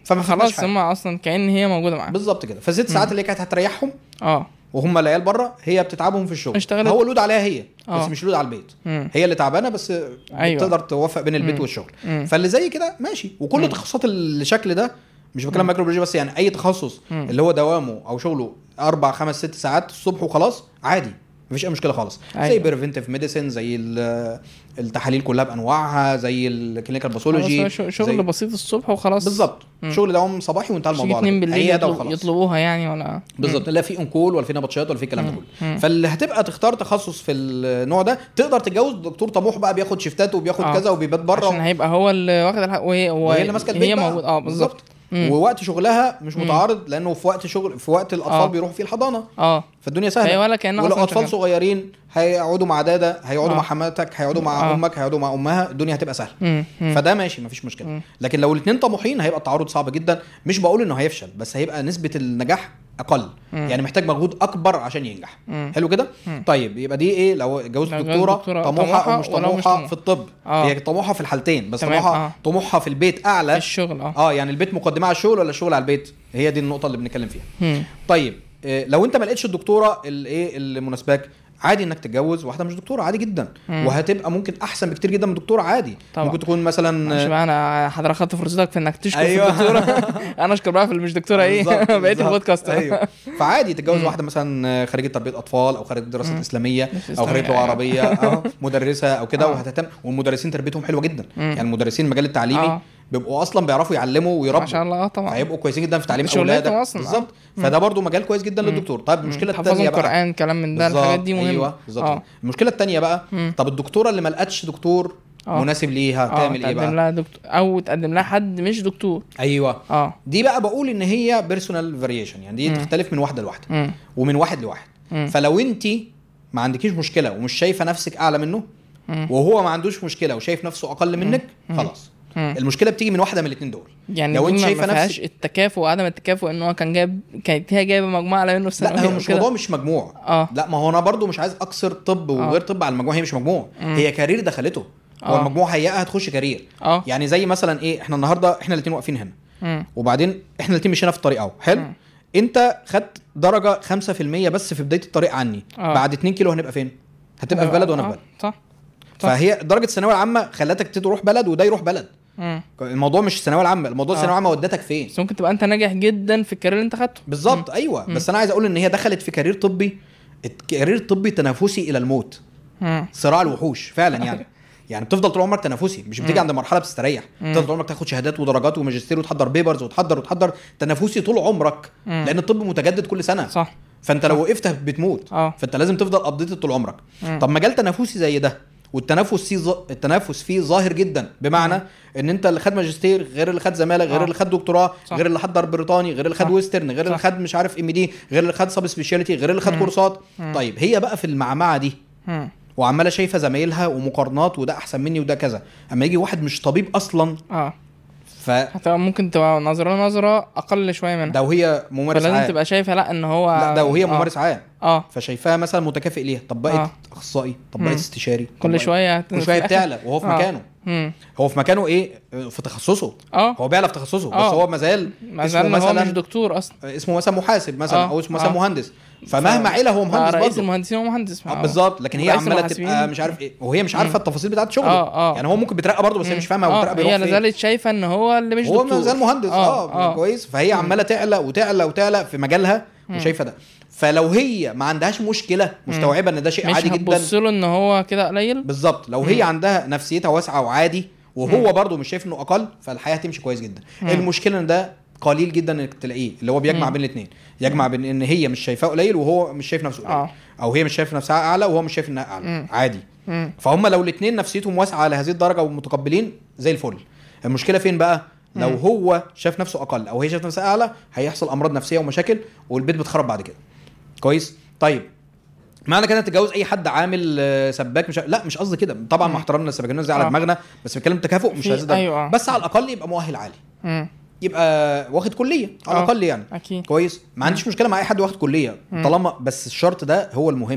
فما فاتناش خلاص حاجة. هم اصلا كأن هي موجوده معاك بالظبط كده فست ساعات اللي كانت هتريحهم اه وهم العيال بره هي بتتعبهم في الشغل اشتغلت. هو لود عليها هي بس آه. مش لود على البيت مم. هي اللي تعبانه بس أيوة. تقدر توفق بين البيت مم. والشغل مم. فاللي زي كده ماشي وكل التخصصات الشكل ده مش بتكلم مايكروبيولوجي بس يعني اي تخصص مم. اللي هو دوامه او شغله اربع خمس ست ساعات الصبح وخلاص عادي مفيش اي مشكله خالص زي أيوة. بريفنتيف ميديسن زي ال- التحاليل كلها بانواعها زي الكلينيكال خلاص باثولوجي هو ش- شغل بسيط الصبح وخلاص بالظبط مم. شغل دوام صباحي وانتهى مش الموضوع على اتنين كده. بالليل عياده يطلب وخلاص يطلبوها يعني ولا بالظبط لا في انكول ولا في نبطشيات ولا في الكلام ده مم. كله مم. فاللي هتبقى تختار تخصص في النوع ده تقدر تتجوز دكتور طموح بقى بياخد شيفتات وبياخد آه. كذا وبيبات بره عشان هيبقى هو اللي واخد الحق وهي هو وهي اللي ماسكه البيت هي بقى. موجود اه بالظبط مم. ووقت شغلها مش مم. متعارض لانه في وقت شغل في وقت الاطفال آه. بيروحوا فيه الحضانه اه فالدنيا فهي سهله ولا كانها ولو أصلاً اطفال شغالة. صغيرين هيقعدوا مع دادا هيقعدوا آه. مع حماتك هيقعدوا مع آه. امك هيقعدوا مع امها الدنيا هتبقى سهله مم. مم. فده ماشي مفيش مشكله مم. لكن لو الاثنين طموحين هيبقى التعارض صعب جدا مش بقول انه هيفشل بس هيبقى نسبه النجاح اقل مم. يعني محتاج مجهود اكبر عشان ينجح مم. حلو كده مم. طيب يبقى دي ايه لو جوز لو جوز دكتوره دكتورة طموحه طموحة او مش ولو مش طموحه طموحة. في الطب آه. هي طموحه في الحالتين بس تمام، طموحها آه. طموحها في البيت اعلى الشغل اه اه يعني البيت مقدمه على الشغل ولا الشغل على البيت هي دي النقطه اللي بنتكلم فيها مم. طيب آه، لو انت ما لقيتش الدكتوره الايه اللي مناسباك عادي انك تتجوز واحده مش دكتوره عادي جدا مم. وهتبقى ممكن احسن بكتير جدا من دكتوره عادي طبعا. ممكن تكون مثلا معلش بقى انا حضرتك خدت فرصتك في انك تشكر أيوة. في الدكتوره انا اشكر بقى في اللي مش دكتوره ايه بالظبط، بقيه بالظبط. البودكاست ايوه فعادي تتجوز مم. واحده مثلا خريجه تربيه اطفال او خريجه دراسات مم. اسلاميه مش او خريجه إسلامية، لغه أيوة. عربيه او مدرسه او كده آه. وهتهتم والمدرسين تربيتهم حلوه جدا مم. يعني المدرسين المجال التعليمي آه. بيبقوا اصلا بيعرفوا يعلموا ويربوا ما شاء الله اه طبعا فهيبقوا كويسين جدا في تعليم دي شغلتهم اولادك أصلاً، آه. بالظبط مم. فده برضو مجال كويس جدا مم. للدكتور طيب المشكله حفظهم الثانيه بقى قران كلام من ده بالظبط، الحاجات دي مهمه ايوه بالظبط اه المشكله الثانيه بقى مم. طب الدكتوره اللي ما لقتش دكتور آه. مناسب ليها اه تعمل ايه تقدم بقى لها دكتور او تقدم لها حد مش دكتور ايوه اه دي بقى بقول ان هي بيرسونال فاريشن يعني دي مم. تختلف من واحده لواحده مم. ومن واحد لواحد مم. فلو انت ما عندكيش مشكله ومش شايفه نفسك اعلى منه مم. وهو ما عندوش مشكله وشايف نفسه اقل منك مم. خلاص مم. المشكله بتيجي من واحده من الاثنين دول يعني لو لو انت انت شايفة ما فيهاش نفسك- التكافؤ وعدم التكافؤ ان هو كان جايب كانت هي جايبه مجموعه اعلى منه في لا هو ثانوي مش وكده. موضوع مش مجموع اه لا ما هو انا برضو مش عايز اقصر طب وغير طب على المجموع هي مش مجموع مم. هي كارير دخلته هو آه. المجموع هيئها هتخش كارير اه يعني زي مثلا ايه احنا النهارده احنا الاثنين واقفين هنا مم. وبعدين احنا الاثنين مشينا في الطريق اهو حلو مم. انت خدت درجه 5% بس في بدايه الطريق عني آه. بعد 2 كيلو هنبقى فين هتبقى في بلد وانا في آه، بلد صح صح. فهي درجه الثانويه العامه خلتك تروح بلد وده يروح بلد مم. الموضوع مش الثانويه العامه الموضوع آه. الثانويه العامه ودتك فين بس ممكن تبقى انت ناجح جدا في الكارير اللي انت خدته بالظبط ايوه بس انا عايز اقول ان هي دخلت في كارير طبي الكارير الطبي تنافسي الى الموت مم. صراع الوحوش فعلا يعني يعني بتفضل طول عمرك تنافسي مش بتيجي مم. عند مرحله بتستريح مم. بتفضل طول عمرك تاخد شهادات ودرجات وماجستير وتحضر بيبرز وتحضر وتحضر تنافسي طول عمرك مم. لان الطب متجدد كل سنه صح فانت لو وقفت بتموت اه فانت لازم تفضل ابديت طول عمرك مم. طب مجال تنافسي زي ده والتنافس فيه ظ... التنافس فيه ظاهر جدا بمعنى مم. ان انت اللي خد ماجستير غير اللي خد زماله غير آه. اللي خد دكتوراه صح. غير اللي حضر بريطاني غير اللي خد صح. ويسترن غير اللي صح. خد مش عارف ام دي غير اللي خد سب سبيشاليتي غير اللي خد مم. كورسات مم. طيب هي بقى في المعمعه دي مم. وعماله شايفه زمايلها ومقارنات وده احسن مني وده كذا اما يجي واحد مش طبيب اصلا اه فده هتبقى ممكن تبقى نظرة نظرة اقل شويه منها وهي ممارس فلازم عام تبقى شايفه لا ان هو لا ده وهي آه. ممارس عام اه فشايفاها مثلا متكافئ ليها طب بقت آه. اخصائي طب مم. بقت استشاري طب كل بقت- شويه كل شويه بتعلى وهو في آه. مكانه امم هو في مكانه ايه في تخصصه اه هو بيعلى في تخصصه بس آه. هو مازال ما اسمه زال هو مثلا مش دكتور اصلا اسمه مثلا محاسب مثلا آه. او اسمه مثلا آه. مهندس فمهما عيله هو مهندس رئيس برضه المهندسين هو مهندس آه بالظبط لكن هي رئيس عماله المحاسبين. تبقى مش عارف ايه وهي مش عارفه مم. التفاصيل بتاعت شغله آه، آه. يعني هو ممكن بيترقى برضه بس هي مش فاهمه هو اه بيترقى بيروح هي فين لازالت شايفه ان هو اللي مش هو دكتور ما زال مهندس اه, اه كويس فهي عماله تعلى وتعلى وتعلى في مجالها مم. وشايفه ده فلو هي ما عندهاش مشكله مستوعبه ان ده شيء مش عادي جدا هتبص له ان هو كده قليل بالظبط لو هي عندها نفسيتها واسعه وعادي وهو برضه مش شايف انه اقل فالحياه هتمشي كويس جدا مم. المشكله ان ده قليل جدا انك تلاقيه اللي هو بيجمع مم. بين الاثنين يجمع بين ان هي مش شايفاه قليل وهو مش شايف نفسه قليل اه او هي مش شايفه نفسها اعلى وهو مش شايف انها اعلى مم. عادي مم. فهم لو الاثنين نفسيتهم واسعه على هذه الدرجه ومتقبلين زي الفل المشكله فين بقى لو مم. هو شاف نفسه اقل او هي شايف نفسها اعلى هيحصل امراض نفسيه ومشاكل والبيت بيتخرب بعد كده كويس طيب معنى كده تتجوز اي حد عامل آه، سباك مش لا مش قصدي كده طبعا مع مم. احترامنا السباكين زي على آه. دماغنا بس بتكلم تكافؤ مش في- هذا ده أيوة. بس على الاقل يبقى مؤهل عالي مم. يبقى واخد كليه على آه. الاقل يعني اكيد كويس ما عنديش مشكله مع اي حد واخد كليه مم. طالما بس الشرط ده هو المهم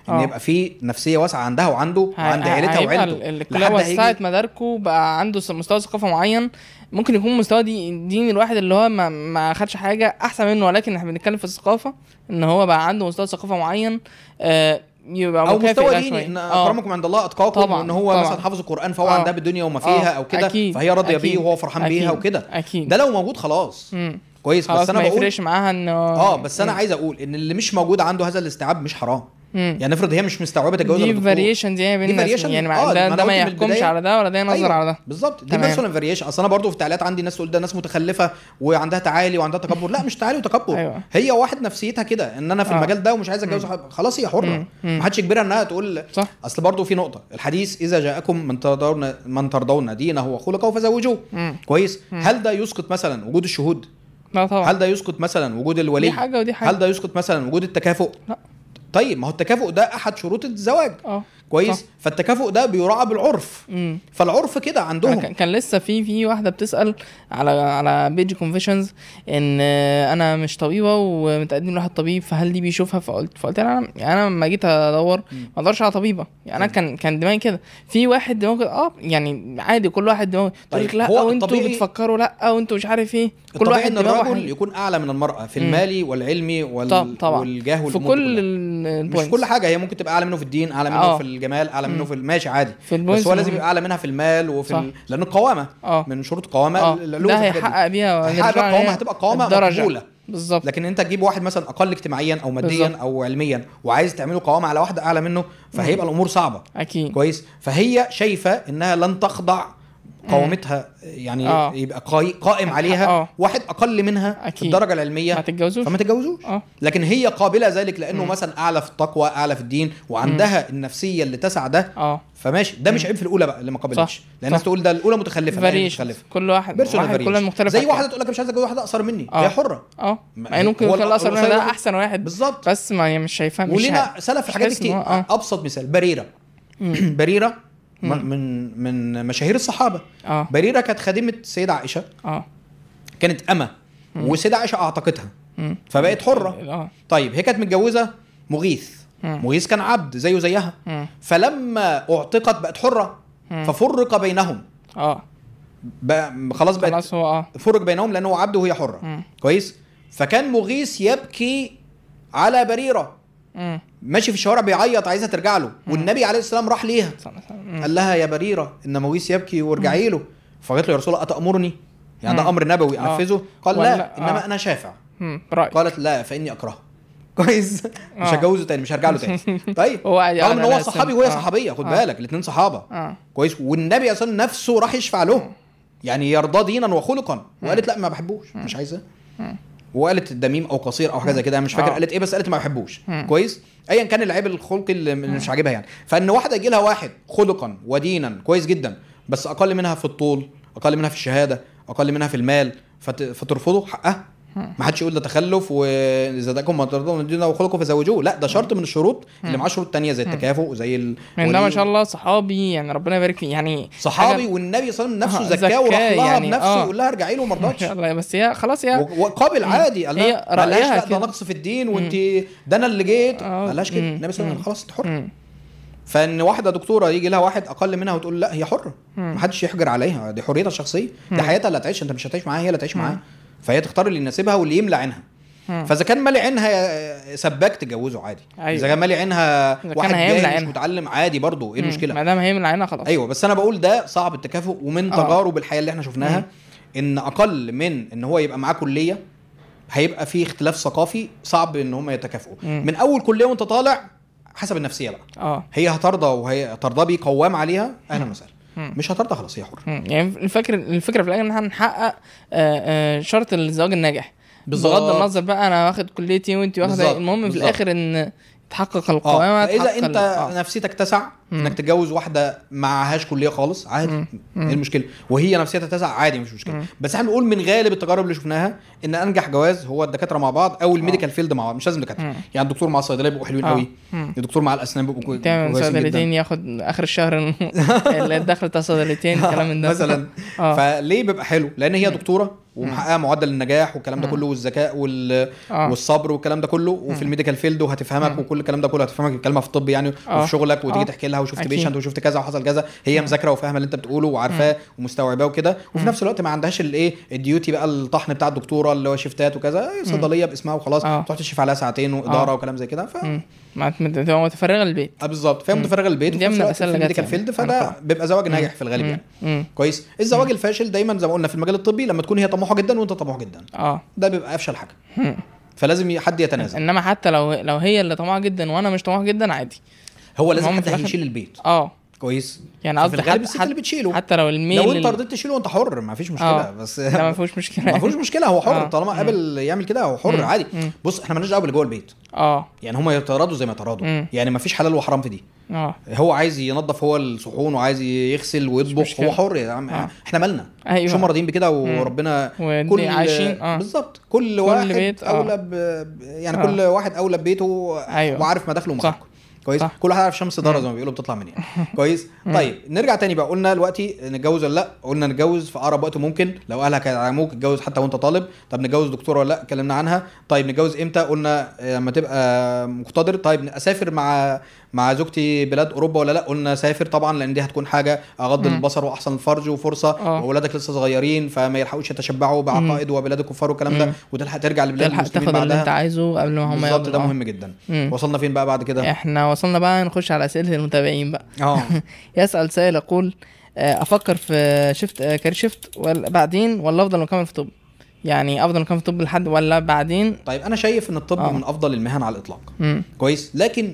ان آه. يبقى في نفسيه واسعه عندها وعنده وعند هي- عيلتها هيبقى وعيلته ال- ال- لحد الكليه هيجي- وسعت مداركه بقى عنده س- مستوى ثقافه معين ممكن يكون مستوى دي دين الواحد اللي هو ما ما خدش حاجه احسن منه ولكن احنا بنتكلم في الثقافه ان هو بقى عنده مستوى ثقافه معين آه يبقى او مكافئ مستوى ده ديني شوية. ان آه. اكرمكم عند الله اتقاكم طبعاً، وان هو طبعاً. مثلا حافظ القران فهو آه. عندها بالدنيا وما فيها آه، او كده أكيد، فهي راضيه أكيد، بيه وهو فرحان بيها أكيد، وكده اكيد ده لو موجود خلاص مم. كويس خلاص بس انا ما بقول يفرقش معاها ان اه بس انا عايز اقول ان اللي مش موجود عنده هذا الاستيعاب مش حرام مم. يعني افرض هي مش مستوعبه تتجوز دي دكتور. فاريشن دي بين دي الناس variation، يعني آه، مع ما ده, أنا ده ما قلت من يحكمش البداية. على ده ولا ده ينظر أيوة، على ده بالظبط دي تمام. بيرسونال فاريشن اصل انا برضو في التعليقات عندي ناس تقول ده ناس متخلفه وعندها تعالي وعندها تكبر لا مش تعالي وتكبر أيوة. هي واحد نفسيتها كده ان انا في آه. المجال ده ومش عايز اتجوز واحد- خلاص هي حره مم. مم. ما حدش يجبرها انها تقول صح اصل برضو في نقطه الحديث اذا جاءكم من ترضون من ترضون دينه وخلقه فزوجوه مم. كويس هل ده يسقط مثلا وجود الشهود لا طبعا هل ده يسقط مثلا وجود الولي دي حاجه ودي حاجه هل ده يسقط مثلا وجود التكافؤ لا. طيب ما هو التكافؤ ده احد شروط الزواج اه كويس صح. فالتكافؤ ده بيراعى بالعرف امم فالعرف كده أنا عندهم كان- كان لسه في في واحده بتسال على على بيج كونفيشنز ان آه، انا مش طبيبه ومتقدم لواحد طبيب فهل دي بيشوفها فقلت فقلت لها انا يعني انا لما جيت ادور ما اقدرش على طبيبه يعني انا كان كان دماغي كده في واحد دماغه كده، اه يعني عادي كل واحد دماغه تقول لك طيب، لا هو وانتوا الطبيعي- بتفكروا لا وانتوا مش عارف ايه كل الطبيعي واحد ان دماغه الرجل حي- يكون اعلى من المراه في مم. المالي والعلمي وال... طب- طبعا. والجاه في والأمور دي كل كلها. ال- مش البوينتس كل حاجه هي ممكن تبقى اعلى منه في الدين اعلى منه آه. في الجمال اعلى منه مم. في الماشي عادي في بس البوينتس هو لازم المهم. يبقى اعلى منها في المال وفي صح. ال... لان القوامه اه من شروط القوامه اه العلو ده في الحاجات دي. هيحقق بيها هيحقق ونرجع بقى قوامه لإيه؟ هتبقى قوامه الدرجة. مقبوله بالظبط لكن انت تجيب واحد مثلا اقل اجتماعيا او ماديا بالظبط. او علميا وعايز تعمله قوامه على واحده اعلى منه فهيبقى الامور صعبه اكيد كويس فهي شايفه انها لن تخضع قوامتها يعني آه. يبقى قاي- قائم عليها آه. واحد اقل منها في أكيد. الدرجه ما العلميه تتجوزوش فما تتجوزوش اه لكن هي قابله ذلك لانه مم. مثلا اعلى في التقوى اعلى في الدين وعندها النفسيه اللي تسع ده اه فماشي ده مش عيب في الاولى بقى اللي ما قابلتش صح. لان الناس صح. تقول ده الاولى متخلفه لا هي فاريشن متخلفه كل واحد بيرسونال واحد كل variation. مختلف زي عن واحده تقول لك مش عايز اتجوز واحده اقصر مني آه. هي حره اه ما يعني ممكن هو يكون الاصل منها القصير ده ده- احسن واحد بالظبط بس ما هي مش شايفاه مش ولينا ه- سلف في مش حاجات حاسس إن كتير هو- اه ابسط مثال بريره مم. بريره م- مم. من من مشاهير الصحابه اه بريره كانت خادمه السيده عائشه اه كانت اما والسيده عائشه اعتقتها مم. فبقت حره اه طيب هي كانت متجوزه مغيث مم. مغيث كان عبد زيه زيها مم. فلما اعتقت بقت حره مم. ففرق بينهم اه بقى خلاص بقت خلاص هو اه فرق بينهم لانه هو عبد وهي حره مم. كويس فكان مغيث يبكي على بريره مم. ماشي في الشوارع بيعيط عايزها ترجع له والنبي عليه السلام راح ليها صح- صح. مم. قال لها يا بريره ان مغيث يبكي وارجعي له فقالت له يا رسول الله اتامرني يعني ده مم. امر نبوي آه. انفذه قال ولا- لا انما آه. انا شافع مم. برأيك قالت لا فاني اكرهه كويس مش آه. هتجوزه تاني مش هرجع له تاني طيب هو قاعد رغم يقعد ان هو على صحابي السن. وهي آه. صحابيه خد آه. بالك الاثنين صحابه اه كويس والنبي اصلا نفسه راح يشفع له يعني يرضى دينا وخلقا وقالت لا ما بحبوش مش عايزاه وقالت الدميم او قصير او حاجه زي كده أنا مش فاكر آه. قالت ايه بس قالت ما بحبوش مم. كويس ايا كان العيب الخلقي اللي مش عاجبها يعني فان واحده يجي لها واحد خلقا ودينا كويس جدا بس اقل منها في الطول اقل منها في الشهاده اقل منها في المال فت... فترفضه حقها ما حدش يقول ده تخلف واذا داكم ما ترضون دينا وخلقه فزوجوه لا ده شرط من الشروط اللي معاه شروط تانية زي التكافؤ وزي ال... من ده ما ولي- شاء الله صحابي يعني ربنا يبارك فيه يعني صحابي حاجة- والنبي صلى الله عليه وسلم آه، نفسه زكاه وراح زكاه لها يعني، بنفسه آه. يقول لها ارجعي له وما ما رضتش شاء الله بس هي خلاص هي و- وقابل عادي قال هي لها رأيها بلاش لا ده كده. نقص في الدين وانت ده انا اللي جيت آه. بلاش كده مم. النبي صلى الله عليه وسلم مم. خلاص انت حر مم. فان واحده دكتوره يجي لها واحد اقل منها وتقول لا هي حره مم. محدش يحجر عليها دي حريتها الشخصيه دي مم. حياتها اللي هتعيش انت مش هتعيش معاها هي اللي هتعيش معاها فهي تختار اللي يناسبها واللي يملى عينها مم. فاذا كان مالي عينها سباك تجوزه عادي أيوة. اذا كان مالي عينها إذا كان واحد هيملى جاي مش عينها. متعلم عادي برضه ايه مم. المشكله ما دام هيملى عينها خلاص ايوه بس انا بقول ده صعب التكافؤ ومن آه. تجارب الحياه اللي احنا شفناها ان اقل من ان هو يبقى معاه كليه هيبقى في اختلاف ثقافي صعب ان هم يتكافئوا مم. من اول كليه وانت طالع حسب النفسيه بقى اه هي هترضى وهي هترضى بيه قوام عليها اهلا وسهلا مم. مش هترضى خلاص هي حره مم. يعني الفكره الفكره في الاخر ان احنا نحقق آه، آه، شرط الزواج الناجح بالظبط. بغض النظر بقى انا واخد كليتي وانت واخده بالظبط. المهم في بالظبط. الاخر ان تحقق القوامه اه فاذا تحقق انت ال- آه. نفسيتك تسع مم. انك تتجوز واحده معهاش كليه خالص عادي مم. ايه المشكله وهي نفسيتها تسع عادي مش مشكله مم. بس احنا بنقول من غالب التجارب اللي شفناها ان انجح جواز هو الدكاتره مع بعض او الميديكال فيلد مع بعض مش لازم دكاتره مم. يعني الدكتور مع الصيدليه بيبقوا حلوين آه. قوي مم. الدكتور مع الاسنان بيبقوا كوي- تعمل كويسين جدا صيدلتين ياخد اخر الشهر الدخل بتاع صيدلتين كلام من ده مثلا اه فليه بيبقى حلو لان هي دكتوره ومحققه معدل النجاح والكلام ده مم. كله والذكاء وال... اه والصبر والكلام ده كله وفي مم. الميديكال فيلد وهتفهمك مم. وكل الكلام ده كله هتفهمك الكلمه في الطب يعني آه. وفي شغلك وتيجي آه. تحكي لها وشفت أكيد. بيشنت وشفت كذا وحصل كذا هي مم. مذاكره وفاهمه اللي انت بتقوله وعارفاه ومستوعباه وكده وفي مم. نفس الوقت ما عندهاش الايه الديوتي بقى الطحن بتاع الدكتوره اللي هو شيفتات وكذا هي صيدليه باسمها وخلاص آه. تروح تشرف عليها ساعتين واداره آه. وكلام زي كده ف مم. ما تبقى متفرغه للبيت آه بالظبط فهي مم. متفرغه للبيت دي وفي من نفس الوقت الأسئلة في اللي جت الميديكال يعني. فيلد أنا فده فاهم. بيبقى زواج مم. ناجح في الغالب مم. يعني مم. كويس الزواج الفاشل دايما زي ما قلنا في المجال الطبي لما تكون هي طموحه جدا وانت طموح جدا اه ده بيبقى افشل حاجه مم. فلازم ي- حد يتنازل انما حتى لو لو هي اللي طماعه جدا وانا مش طماعه جدا عادي هو لازم المهم حد في الآخر- هيشيل البيت اه كويس يعني ففي قصدي الغالب حتى الست اللي بتشيله حتى لو الميل لو انت اللي- رضيت تشيله انت حر ما فيش مشكله آه. بس لا ما فيهوش مشكله ما فيهوش مشكله هو حر آه. طالما مم. قابل يعمل كده هو حر مم. عادي مم. بص احنا مالناش دعوه باللي جوه البيت اه يعني هم يتراضوا زي ما يتراضوا مم. يعني ما فيش حلال وحرام في دي اه هو عايز ينظف هو الصحون وعايز يغسل ويطبخ مشكلة. هو حر يا عم آه. احنا مالنا ايوه مش هم راضيين بكده وربنا ودي كل عايشين اه بالظبط كل واحد بيت، آه. اولى ب... ب- يعني آه. كل واحد اولى ببيته أيوة. وعارف مداخله صح. ومخارجه كويس صح. كل واحد عارف شمس داره مم. زي ما بيقولوا بتطلع منين كويس مم. طيب نرجع تاني بقى قلنا دلوقتي نتجوز ولا لا قلنا نتجوز في اقرب وقت ممكن لو اهلك هيدعموك اتجوز حتى وانت طالب طب نتجوز دكتوره ولا لا اتكلمنا عنها طيب نتجوز امتى قلنا آه، لما تبقى مقتدر طيب اسافر مع مع زوجتي بلاد اوروبا ولا لا قلنا سافر طبعا لان دي هتكون حاجه اغض مم. البصر واحسن الفرج وفرصه آه. واولادك لسه صغيرين فما يلحقوش يتشبعوا بعقائد وبلاد الكفار والكلام ده مم. وتلحق ترجع لبلاد تلحق المسلمين تاخد اللي انت بعدها عايزه قبل ما هم بالظبط ياخدوا. ده آه. مهم جدا مم. وصلنا فين بقى بعد كده احنا وصلنا بقى نخش على اسئله المتابعين بقى اه يسال سائل يقول آه، افكر في شفت آه، كارير شيفت ولا بعدين ولا افضل مكمل في طب يعني افضل مكمل في طب لحد ولا بعدين طيب انا شايف ان الطب آه. من افضل المهن على الاطلاق مم. كويس لكن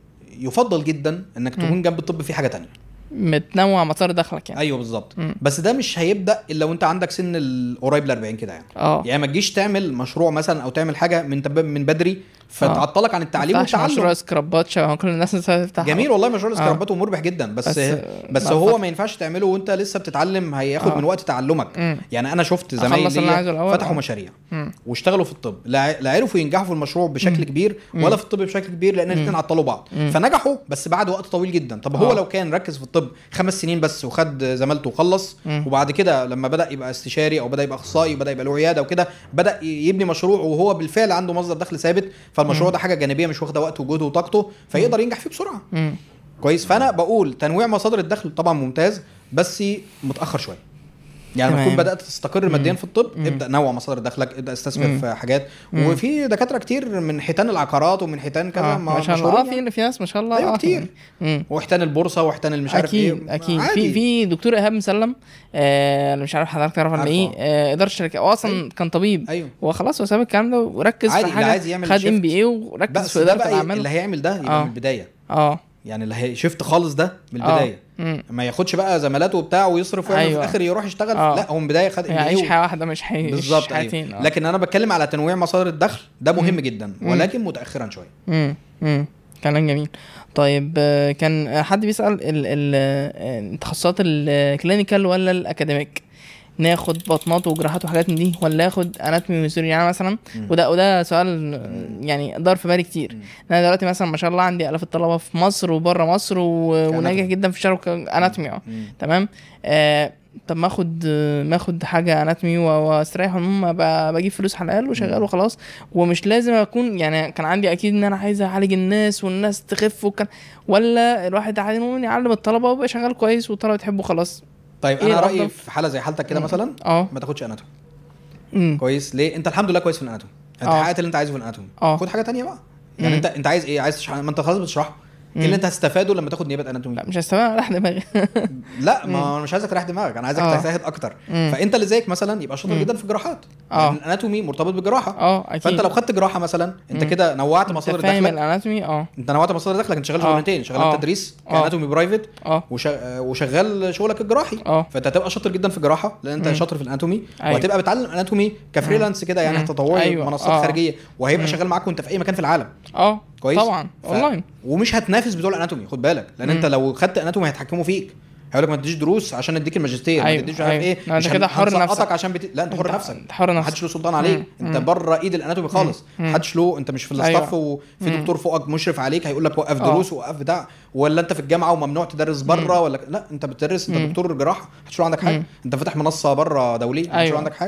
يفضل جدا انك مم. تكون جنب الطب في حاجه تانية متنوع مسار دخلك يعني ايوه بالظبط مم. بس ده مش هيبدا الا وانت عندك سن القريب ل 40 كده يعني اه يعني ما تجيش تعمل مشروع مثلا او تعمل حاجه من تب... من بدري فتعطلك عن التعليم مفتحش مشروع والتعلم سكرابات شبه ما كل الناس هتفتح جميل والله مشروع السكرابات ومربح جدا بس بس- بس, بس بعد هو فترة. ما ينفعش تعمله وانت لسه بتتعلم هياخد آه. من وقت تعلمك مم. يعني انا شفت أخلص زمايلي اللي أنا عايزه ليا الأول، فتحوا آه. مشاريع مم. واشتغلوا في الطب لا لا عرفوا ينجحوا في المشروع بشكل مم. كبير مم. ولا في الطب بشكل كبير لان الاثنين عطلوا بعض مم. فنجحوا بس بعد وقت طويل جدا طب هو آه. لو كان ركز في الطب خمس سنين بس وخد زمالته وخلص مم. وبعد كده لما بدا يبقى استشاري او بدا يبقى اخصائي وبدا يبقى له عياده وكده بدا ي- يبني مشروع وهو بالفعل عنده مصدر دخل ثابت فالمشروع مم. ده حاجه جانبيه مش واخده وقت وجهده وطاقته فيقدر ينجح فيه بسرعه مم. كويس فانا بقول تنويع مصادر الدخل طبعا ممتاز بس متاخر شويه يعني لما تمام. تكون بدات تستقر ماديا مم. في الطب مم. ابدا نوع مصادر دخلك ابدا استثمر مم. في حاجات مم. وفي دكاتره كتير من حيتان العقارات ومن حيتان كذا آه. ما ما شاء الله مشهورين اه يعني. في في ناس ما شاء الله أيوة آه. كتير. مم. وحيتان البورصه وحيتان المش عارف اكيد ايه اكيد عادي. في في دكتور ايهاب مسلم آه أنا مش عارف حضرتك تعرف ولا عارفه. ايه آه اداره الشركه هو اصلا أيوة. كان طبيب ايوه هو خلاص هو ساب الكلام ده وركز عادي، في اللي حاجه عايز يعمل خد shift. ام بي اي وركز بس في ده اداره بقى الاعمال اللي هيعمل ده يبقى آه. من البدايه اه يعني اللي هيشفت خالص ده من آه. البدايه مم. ما ياخدش بقى زمالاته وبتاع ويصرف ويعمل في أيوة. الاخر يروح يشتغل آه. لا هو من البدايه خد يعيش MBA و- حياه واحده مش حي... بالظبط مش أيوة. حياتين آه. لكن انا بتكلم على تنويع مصادر الدخل ده مهم مم. جدا مم. ولكن متاخرا شويه امم امم كلام جميل طيب آه، كان آه، حد بيسال ال- ال- آه، التخصصات الكلينيكال ولا الاكاديميك ناخد بطنات وجراحات وحاجات من دي ولا اخد اناتومي وسوري يعني مثلا مم. وده وده سؤال آه، يعني دار في بالي كتير مم. انا دلوقتي مثلا ما شاء الله عندي الاف الطلبه في مصر وبره مصر و... وناجح جدا في شركه اناتومي اه مم. تمام آه طب ما اخد آه، ما اخد حاجه اناتومي و- واستريح المهم ب- بجيب فلوس حلال وشغال مم. وخلاص ومش لازم اكون يعني كان عندي اكيد ان انا عايز اعالج الناس والناس تخف وكان ولا الواحد عايز يعلم الطلبه ويبقى شغال كويس والطلبه تحبه خلاص طيب إيه انا الأفضل؟ رايي في حاله زي حالتك كده مم. مثلا اه ما تاخدش اناتومي امم كويس ليه انت الحمد لله كويس في الاناتومي انت آه. حققت اللي انت عايزه في الاناتومي اه خد حاجه تانية بقى يعني مم. انت انت عايز ايه عايز تشرح ما انت خلاص بتشرحه ايه اللي انت هتستفاده لما تاخد نيابه اناتومي لا مش هستوعب راح دماغي لا ما انا مش عايزك تريح دماغك انا عايزك آه. تجتهد اكتر مم. فانت اللي زيك مثلا يبقى شاطر مم. جدا في الجراحات آه. لان الاناتومي مرتبط بالجراحه اه اكيد فانت لو خدت جراحه مثلا انت مم. كده نوعت انت مصادر فاهم دخلك الاناتومي اه انت نوعت مصادر دخلك انت شغال آه. شغلانتين شغال آه. تدريس آه. كاناتومي برايفت اه وشغ- وشغال شغلك الجراحي اه فانت هتبقى شاطر جدا في الجراحه لان انت مم. شاطر في الاناتومي أيوة. وهتبقى بتعلم اناتومي كفريلانس كده يعني مم. تطوعي أيوة. منصات آه. خارجيه وهيبقى مم. شغال معاك وانت في اي مكان في العالم اه كويس طبعا ف- اونلاين ومش هتنافس بتوع الاناتومي خد بالك لان انت مم. لو خدت اناتومي هيتحكموا فيك هيقول لك ما تديش دروس عشان اديك الماجستير ما أيوة، تديش مش عارف أيوة. ايه لا، أنت مش كده هن- حر هنسقطك نفسك. عشان بت... لا انت حر انت- نفسك انت حر ما نفسك حدش له سلطان عليك مم. انت مم. بره ايد الاناتومي خالص مم. حدش له انت مش في الاستاف أيوة. وفي مم. دكتور فوقك مشرف عليك هيقول لك وقف آه. دروس وقف بتاع ولا انت في الجامعه وممنوع تدرس بره ولا لا انت بتدرس انت مم. دكتور جراحه محدش له عندك حاجه مم. انت فاتح منصه بره دوليه محدش أيوة. له عندك حاجه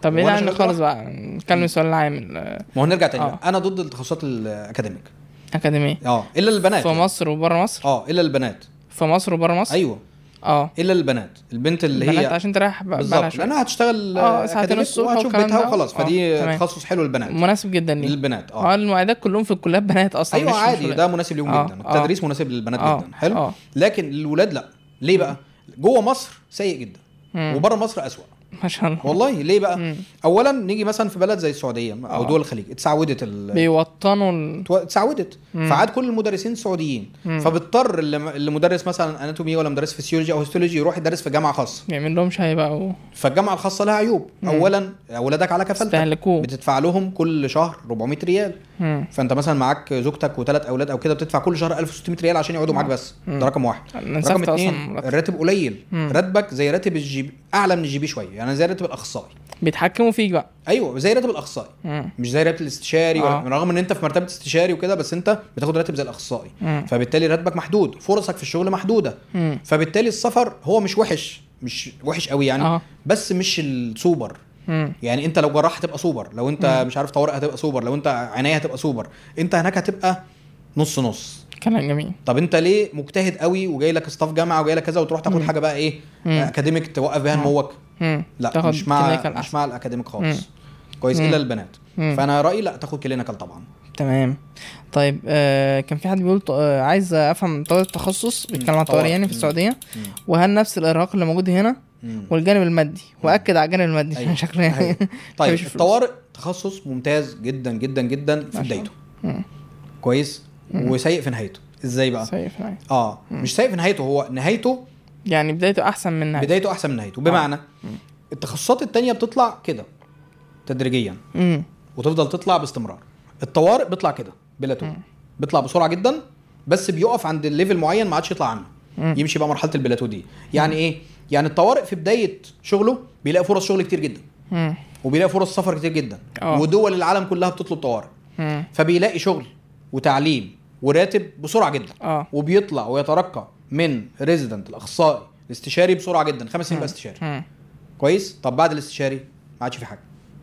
طب بعيد وأنا عني شغال خالص جراح. بقى نتكلم السؤال العام ال- ما هو نرجع تاني آه. انا ضد التخصصات الاكاديميك اكاديميه اه الا البنات في يعني. مصر وبره مصر اه الا البنات في مصر وبره مصر ايوه اه الا البنات البنت اللي البنات هي عشان تريح بقى- بالها بالظبط شويه لانها هتشتغل آه، ساعتين أكاديميك الصبح وهتشوف والكلام بيتها ده. وخلاص آه، فدي تمام. تخصص حلو للبنات مناسب جدا ليه للبنات اه اه المعيدات كلهم في الكليات بنات اصلا ايوه مش عادي مش ده مناسب ليهم آه، جدا آه. التدريس مناسب للبنات آه، جدا حلو آه. لكن الولاد لا ليه بقى جوه مصر سيء جدا مم. وبره مصر اسوأ ما شاء الله والله ليه بقى مم. اولا نيجي مثلا في بلد زي السعوديه او آه. دول الخليج اتسعودت ال... بيوطنوا ال... تو- اتسعودت مم. فعاد كل المدرسين سعوديين مم. فبيضطر اللي اللي مدرس مثلا اناتومي ولا مدرس فسيولوجي او هيستولوجي يروح يدرس في جامعه خاصه بيعمل لهم شاي بقى و... فالجامعه الخاصه لها عيوب مم. اولا اولادك على كفالتك استهلكوه بتدفع لهم كل شهر 400 ريال مم. فانت مثلا معاك زوجتك وثلاث اولاد او كده بتدفع كل شهر 1600 ريال عشان يقعدوا معاك بس مم. ده رقم واحد انا رقم نسفت اثنين اصلا مرتب. الراتب قليل مم. راتبك زي راتب الجي بي اعلى من الجي بي شويه يعني زي راتب الاخصائي بيتحكموا فيك بقى ايوه زي راتب الاخصائي مم. مش زي راتب الاستشاري ولا آه. رغم ان انت في مرتبه استشاري وكده بس انت بتاخد راتب زي الاخصائي مم. فبالتالي راتبك محدود فرصك في الشغل محدوده مم. فبالتالي السفر هو مش وحش مش وحش قوي يعني اه بس مش السوبر مم. يعني انت لو جراح هتبقى سوبر لو انت مم. مش عارف طوارئ هتبقى سوبر لو انت عنايه هتبقى سوبر انت هناك هتبقى نص نص كلام جميل طب انت ليه مجتهد قوي وجاي لك استاف جامعه وجاي لك كذا وتروح تاخد مم. حاجه بقى ايه مم. اكاديميك توقف بيها مم. نموك مم. لا تاخد مش مع كلينيكال مش أحسن. مع الاكاديميك مم. خالص كويس مم. الا البنات مم. فانا رايي لا تاخد كلينيكال طبعا تمام طيب آه كان في حد بيقول ط- آه عايز افهم طريقه التخصص بيتكلم عن طوارئ. الطوارئ يعني في مم. السعوديه مم. وهل نفس الارهاق اللي موجود هنا مم. والجانب المادي واكد على الجانب المادي أيوة. شكله يعني أيوة. طيب مفيش فلوس. الطوارئ تخصص ممتاز جدا جدا جدا في ما شاء بدايته مم. كويس مم. وسيء في نهايته ازاي بقى سيف يعني. اه مش سيء في نهايته هو نهايته يعني بدايته احسن من نهايته بدايته احسن من نهايته بمعنى التخصصات التانية بتطلع كده تدريجيا امم وتفضل تطلع باستمرار الطوارئ بيطلع كده بلا توب مم. بيطلع بسرعه جدا بس بيقف عند الليفل معين ما عادش يطلع عنه مم. يمشي بقى مرحله البلاتو دي يعني ايه يعني الطوارئ في بدايه شغله بيلاقي فرص شغل كتير جدا امم وبيلاقي فرص سفر كتير جدا آه. ودول العالم كلها بتطلب طوارئ امم فبيلاقي شغل وتعليم وراتب بسرعه جدا اه وبيطلع ويترقى من ريزيدنت الاخصائي الاستشاري بسرعه جدا خمس سنين بقى استشاري مم. كويس طب بعد الاستشاري ما عادش في حاجه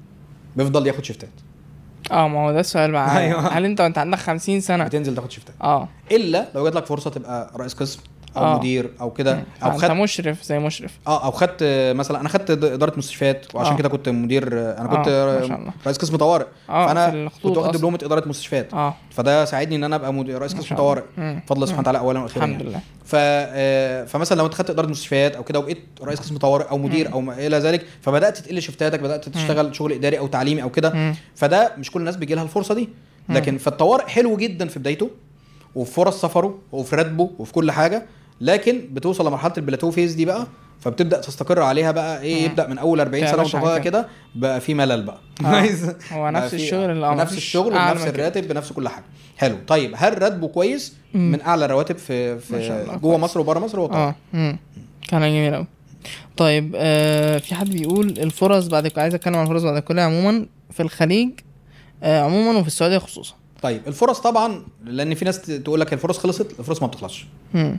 بيفضل ياخد شيفتات اه ما هو ده السؤال بقى أيوة. هل انت وانت عندك 50 سنه بتنزل تاخد شيفتات اه الا لو جات لك فرصه تبقى رئيس قسم او آه. مدير او كده او انت خدت مشرف زي مشرف اه او خدت آه، مثلا انا خدت د- اداره مستشفيات وعشان آه. كده كنت مدير آه، انا كنت آه، ما آه، شاء الله. رئيس قسم طوارئ اه في فانا الخطوط كنت واخد أصلاً. دبلومه اداره مستشفيات اه فده ساعدني ان انا ابقى مدير رئيس ما قسم شاء الله. طوارئ مم. بفضل الله سبحانه وتعالى اولا واخيرا الحمد يعني. لله ف آه، فمثلا لو انت خدت اداره مستشفيات او كده وبقيت رئيس قسم طوارئ او مدير او ما الى ذلك فبدات تقل شفتاتك بدات تشتغل شغل اداري او تعليمي او كده مم. فده مش كل الناس بيجي لها الفرصه دي مم. لكن في الطوارئ حلو جدا في بدايته وفي فرص سفره وفي راتبه وفي كل حاجه لكن بتوصل لمرحله البلاتو فيز دي بقى فبتبدا تستقر عليها بقى ايه مم. يبدا من اول 40 سنه تعلاش عن وانت كده. كده بقى في ملل بقى آه. عايز- هو بقى نفس في- الشغل اللي آه، بنفس مفيش الشغل أعلى بنفس من كده. الراتب بنفس كل حاجه حلو طيب هل راتبه كويس مم. من اعلى الرواتب في ما في شاء الله، جوه كويس. مصر وبره مصر هو طبعا اه امم كلام جميل قوي طيب آه في حد بيقول الفرص بعد عايز اتكلم عن الفرص بعد الكليه عموما في الخليج آه عموما وفي السعوديه خصوصا طيب الفرص طبعا لان في ناس تقول لك الفرص خلصت الفرص ما بتخلصش مم.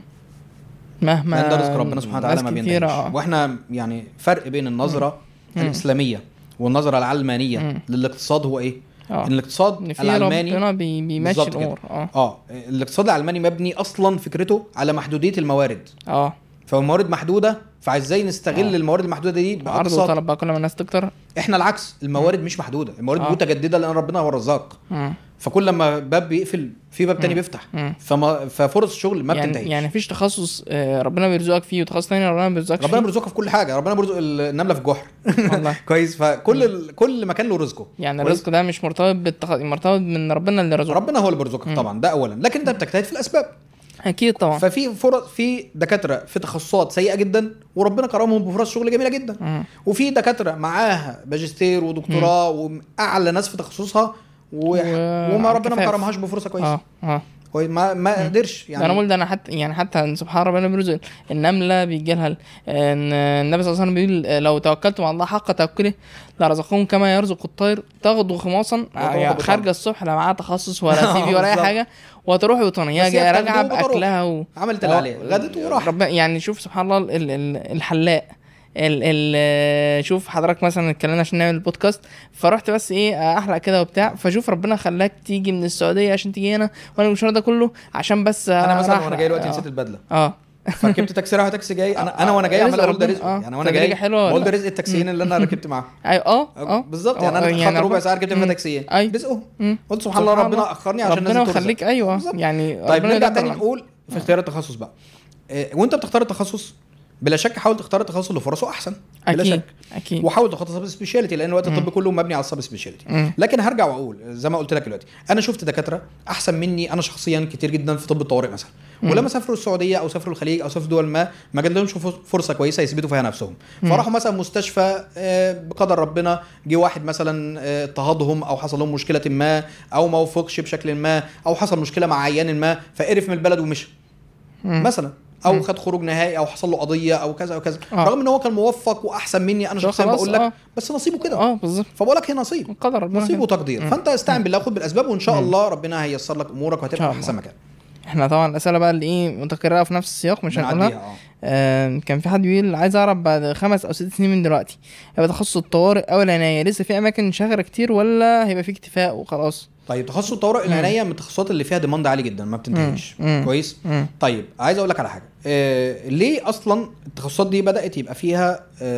مهما لان ده رزق ربنا سبحانه وتعالى ما ناس كتيرة، بينتهيش آه. واحنا يعني فرق بين النظره مم. الاسلاميه والنظره العلمانيه مم. للاقتصاد هو ايه؟ اه ان الاقتصاد ان في العلماني ربنا بي بيمشي بالظبط كده. الامور اه اه الاقتصاد العلماني مبني اصلا فكرته على محدوديه الموارد اه فالموارد محدوده فازاي نستغل آه. الموارد المحدوده دي عرض باقتصاد وطلب بقى كل ما الناس تكتر احنا العكس الموارد مش محدوده الموارد آه. متجدده لان ربنا هو الرزاق مم. فكل لما باب بيقفل في باب تاني مم. بيفتح مم. فما ففرص الشغل ما يعني بتنتهيش يعني مفيش تخصص آه ربنا بيرزقك فيه وتخصص تاني ربنا ما بيرزقكش ربنا فيه بيرزقك في كل حاجه ربنا بيرزق النمله في جحر والله كويس فكل ال... كل مكان له رزقه يعني كويس؟ الرزق ده مش مرتبط بالتخ... مرتبط من ربنا اللي رزقه ربنا هو اللي بيرزقك مم. طبعا ده اولا لكن انت بتجتهد في الاسباب اكيد طبعا ففي فرص في دكاتره في تخصصات سيئه جدا وربنا كرمهم بفرص شغل جميله جدا مم. وفي دكاتره معاها ماجستير ودكتوراه واعلى ناس في تخصصها و... و- وما ربنا ما كفاف. كرمهاش بفرصه كويسه اه اه كويس ما ما قدرش يعني انا يعني بقول ده انا حتى يعني حتى سبحان ربنا بيرزق النمله بيجي لها ال- ان النبي صلى الله عليه وسلم بيقول لو توكلتم على الله حق توكله لرزقكم كما يرزق الطير تغدو خماصا يعني بطن. خارجه الصبح لا معاها تخصص ولا سي في ولا اي بالظبط. حاجه وتروح وطنيه بس هي جايه راجعه بتاخده وبتروح. باكلها و... عملت اللي عليها غدت وراحت ربنا يعني شوف سبحان الله ال- ال- الحلاق ال ال شوف حضرتك مثلا اتكلمنا عشان نعمل البودكاست فرحت بس ايه احلق كده وبتاع فشوف ربنا خلاك تيجي من السعوديه عشان تيجي هنا وانا المشوار ده كله عشان بس انا مثلا أحلق. وانا جاي دلوقتي آه. نسيت البدله اه فركبت تاكسي رايح تاكسي جاي انا انا آه، وانا جاي عمال رزق اقول ده ربنا. رزق آه. يعني وانا تجربة جاي حلوة بقول ولا؟ ده رزق التاكسيين اللي انا ركبت معاهم ايوه اه اه بالظبط يعني انا آه، اتاخرت ربع ربنا- ساعه ركبت فيها مم. تاكسيين أي. رزقهم مم. قلت سبحان الله سبحان ربنا الله. اخرني عشان ربنا الناس دي ترزق. يخليك ايوه بالظبط. يعني طيب ربنا نرجع يدبر تاني لك. نقول في اختيار التخصص بقى إيه، وانت بتختار التخصص بلا شك حاول تختار التخصص اللي فرصه احسن بلا اكيد شك اكيد وحاول تخصص سب سبيشاليتي لان الوقت الطب كله مبني على السب سبيشاليتي مم. لكن هرجع واقول زي ما قلت لك دلوقتي انا شفت دكاتره احسن مني انا شخصيا كتير جدا في طب الطوارئ مثلا ولما سافروا السعوديه او سافروا الخليج او سافروا دول ما ما جات لهمش فر- فرصه كويسه يثبتوا فيها نفسهم فراحوا مثلا مستشفى آه، بقدر ربنا جه واحد مثلا آه، اضطهدهم او حصل لهم مشكله ما او ما وفقش بشكل ما او حصل مشكله مع عيان ما فقرف من البلد ومشى مم. مثلا او خد خروج نهائي او حصل له قضيه او كذا او كذا آه. رغم ان هو كان موفق واحسن مني انا ده شخصيا خلاص، بقول لك آه. بس نصيبه كده اه بالظبط فبقول لك هي نصيب قدر ربنا نصيب كده. وتقدير فانت استعن بالله وخد بالاسباب وان شاء الله ربنا هييسر لك امورك إن وهتبقى شاء في احسن الله. مكان احنا طبعا الاسئله بقى اللي ايه متكرره في نفس السياق مش هنقولها بنعديها اه آه كان في حد بيقول عايز اعرف بعد خمس او ست سنين من دلوقتي هيبقى تخصص الطوارئ او العنايه لسه في اماكن شغاله كتير ولا هيبقى في اكتفاء وخلاص طيب تخصص الطوارئ العنايه من التخصصات اللي فيها ديماند عالي جدا ما بتنتهيش مم. مم. كويس مم. طيب عايز اقول لك على حاجه آه ليه اصلا التخصصات دي بدات يبقى فيها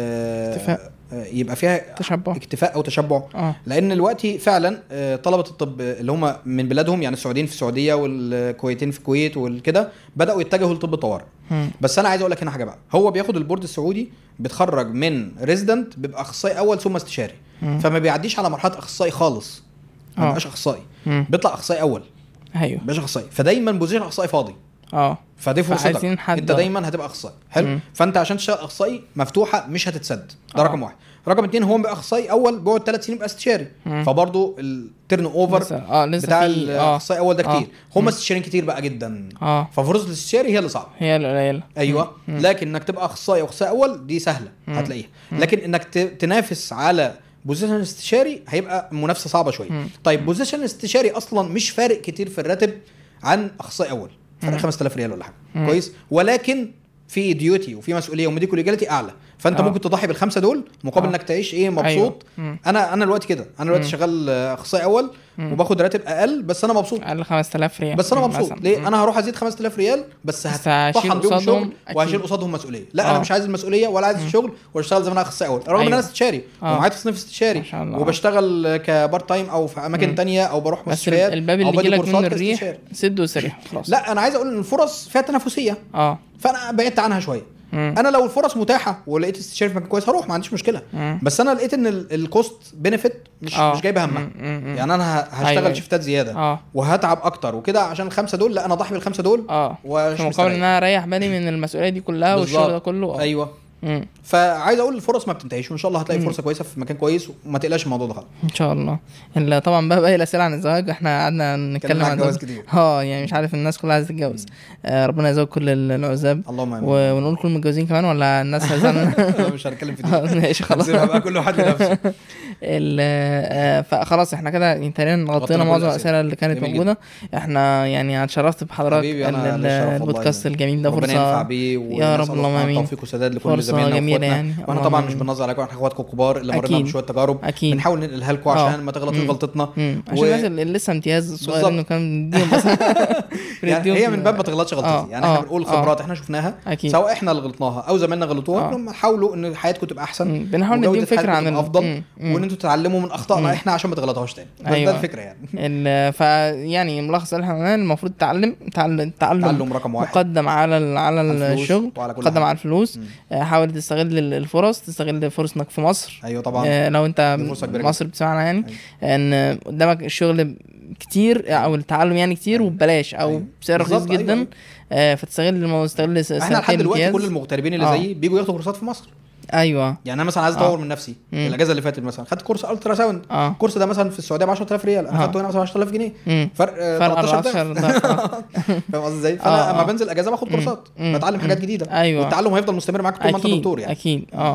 آه اكتفاء. آه يبقى فيها تشبع اكتفاء او تشبع اه لان دلوقتي فعلا آه، طلبه الطب اللي هم من بلادهم يعني السعوديين في السعوديه والكويتين في الكويت والكده بداوا يتجهوا لطب الطوارئ مم. بس انا عايز اقول لك هنا حاجه بقى هو بياخد البورد السعودي بيتخرج من ريزيدنت بيبقى اخصائي اول ثم استشاري مم. فما بيعديش على مرحله اخصائي خالص ما آه. بيبقاش اخصائي مم. بيطلع اخصائي اول ايوه ما بيبقاش اخصائي فدايما بوزيشن اخصائي فاضي اه فدي فرصتك فعايزين حد- انت دايما هتبقى اخصائي حلو مم. فانت عشان تشتغل اخصائي مفتوحه مش هتتسد ده آه. رقم واحد رقم اتنين هو بيبقى اخصائي اول بيقعد ثلاث سنين بيبقى استشاري مم. فبرضه التيرن اوفر لسه اه لسه بتاع في اه الاخصائي اول ده آه. كتير هم استشاريين كتير بقى جدا اه ففرصه الاستشاري هي اللي صعبه هي القليله ايوه لكن انك تبقى اخصائي واخصائي اول دي سهله هتلاقيها لكن انك ت- تنافس على بوزيشن استشاري هيبقى منافسه صعبه شويه مم. طيب بوزيشن استشاري اصلا مش فارق كتير في الراتب عن اخصائي اول فرق مم. 5000 ريال ولا حاجه مم. كويس ولكن في ديوتي وفي مسؤوليه وميديكال ليجاليتي اعلى فانت آه. ممكن تضحي بالخمسه دول مقابل آه. انك تعيش ايه مبسوط أيوة. مم. انا انا دلوقتي كده انا دلوقتي مم. شغال آه، اخصائي اول مم. وباخد راتب اقل بس انا مبسوط اقل 5000 ريال بس انا مبسوط مثلاً. ليه مم. انا هروح ازيد 5000 ريال بس بس هشيل هطحن بيهم قصادهم شغل أكيد. وهشيل قصادهم مسؤوليه لا آه. انا مش عايز المسؤوليه ولا عايز الشغل واشتغل زي ما انا اخصائي اول رغم ان أيوة. انا استشاري آه. ومعايا تصنيف استشاري ما شاء الله. وبشتغل كبارت تايم او في اماكن مم. تانية او بروح بس مستشفيات الباب أو اللي بدي يجي لك كورسات منه الريح كاستشاري. سد وسريح خلاص لا انا عايز اقول ان الفرص فيها تنافسيه اه فانا بعدت عنها شويه مم. انا لو الفرص متاحه ولقيت استشاري في مكان كويس هروح ما عنديش مشكله مم. بس انا لقيت ان ال- الكوست بينفيت مش آه. مش جايبه همها مم. مم. يعني انا ه- هشتغل أيوة. شيفتات زياده اه وهتعب اكتر وكده عشان الخمسه دول لا انا اضحي بالخمسه دول اه ومش في مقابل مستريح. ان انا اريح بالي من المسؤوليه دي كلها والشغل بالظبط. ده كله اه ايوه مم. فعايز اقول الفرص ما بتنتهيش وان شاء الله هتلاقي مم. فرصه كويسه في مكان كويس وما تقلقش من الموضوع ده خالص ان شاء الله ال- طبعا بقى باقي الاسئله عن الزواج احنا قعدنا نتكلم عن عن الجواز ده. كتير. اه يعني مش عارف الناس كلها عايزه تتجوز آه ربنا يزوج كل ال- العزاب اللهم امين و- ونقول كل المتجوزين كمان ولا الناس هتزعل لا، مش هنتكلم في آه، دي ماشي خلاص هنسيبها بقى كل واحد لنفسه ال- آه، فخلاص احنا كده يعني تقريبا غطينا غطينا كل معظم الأسئلة. الاسئله اللي كانت جميل موجوده احنا يعني اتشرفت بحضرتك حبيبي انا ال- ليا الشرف والله. البودكاست الجميل ده ربنا ينفع فرصه بيه يا رب، ونسأل اللهم الله آمين. التوفيق والسداد لكل فرصة زمايلنا جميلة واخواتنا يعني. واحنا اللهم طبعا مش آمين. بننظر عليكم احنا اخواتكم الكبار اللي مرينا أكيد. بشويه تجارب أكيد. بنحاول ننقلها لكم آه. عشان ما تغلطوش مم. غلطتنا مم. و- عشان الناس اللي لسه امتياز بالظبط. صغيرين وكان نديهم بس يعني بنديهم- هي من باب ما تغلطش آه، غلطتي يعني احنا آه، بنقول آه. خبرات احنا شفناها اكيد سواء احنا اللي غلطناها او زمايلنا غلطوها آه. لما حاولوا ان حياتكم تبقى احسن مم. بنحاول وجودة نديهم فكره حياتكم عن تبقى ال- افضل مم. مم. وان انتوا تتعلموا من اخطائنا مم. احنا عشان ما تغلطوهاش تاني بس أيوة. ده الفكره يعني ال- ف يعني ملخص اللي احنا قلناه المفروض تعلم تعلم تعلم تعلم رقم واحد مقدم على ال- على على الفلوس الشغل وعلى كل مقدم حاجة. على الفلوس مم. آه، حاول تستغل ال- الفرص تستغل فرص انك في مصر ايوه طبعا آه، لو انت دي فرصة كبيرة مصر بتسمعنا يعني ان قدامك الشغل كتير او التعلم يعني كتير أيوة. وببلاش او أيوة. بسعر رخيص بالظبط، أيوة، جدا أيوة. آه، فتستغل الموضوع تستغل س- احنا لحد سنتين دلوقتي امتياز كل المغتربين اللي آه. زيي بيجوا ياخدوا كورسات في مصر ايوه يعني انا مثلا عايز آه. اطور من نفسي مم. الاجازه اللي فاتت مثلا خدت كورس الترا ساوند اه الكورس ده مثلا في السعوديه ب 10000 ريال انا آه. خدته هنا مثلا 10000 جنيه مم. فرق آه، فرق 13 ضعف 14 ضعف آه. فاهم قصدي ازاي؟ فانا آه، اما آه. بنزل اجازه باخد مم. كورسات مم. بتعلم حاجات مم. جديده أيوة. والتعلم هيفضل مستمر معاك طول ما انت اكيد دكتور يعني اكيد اه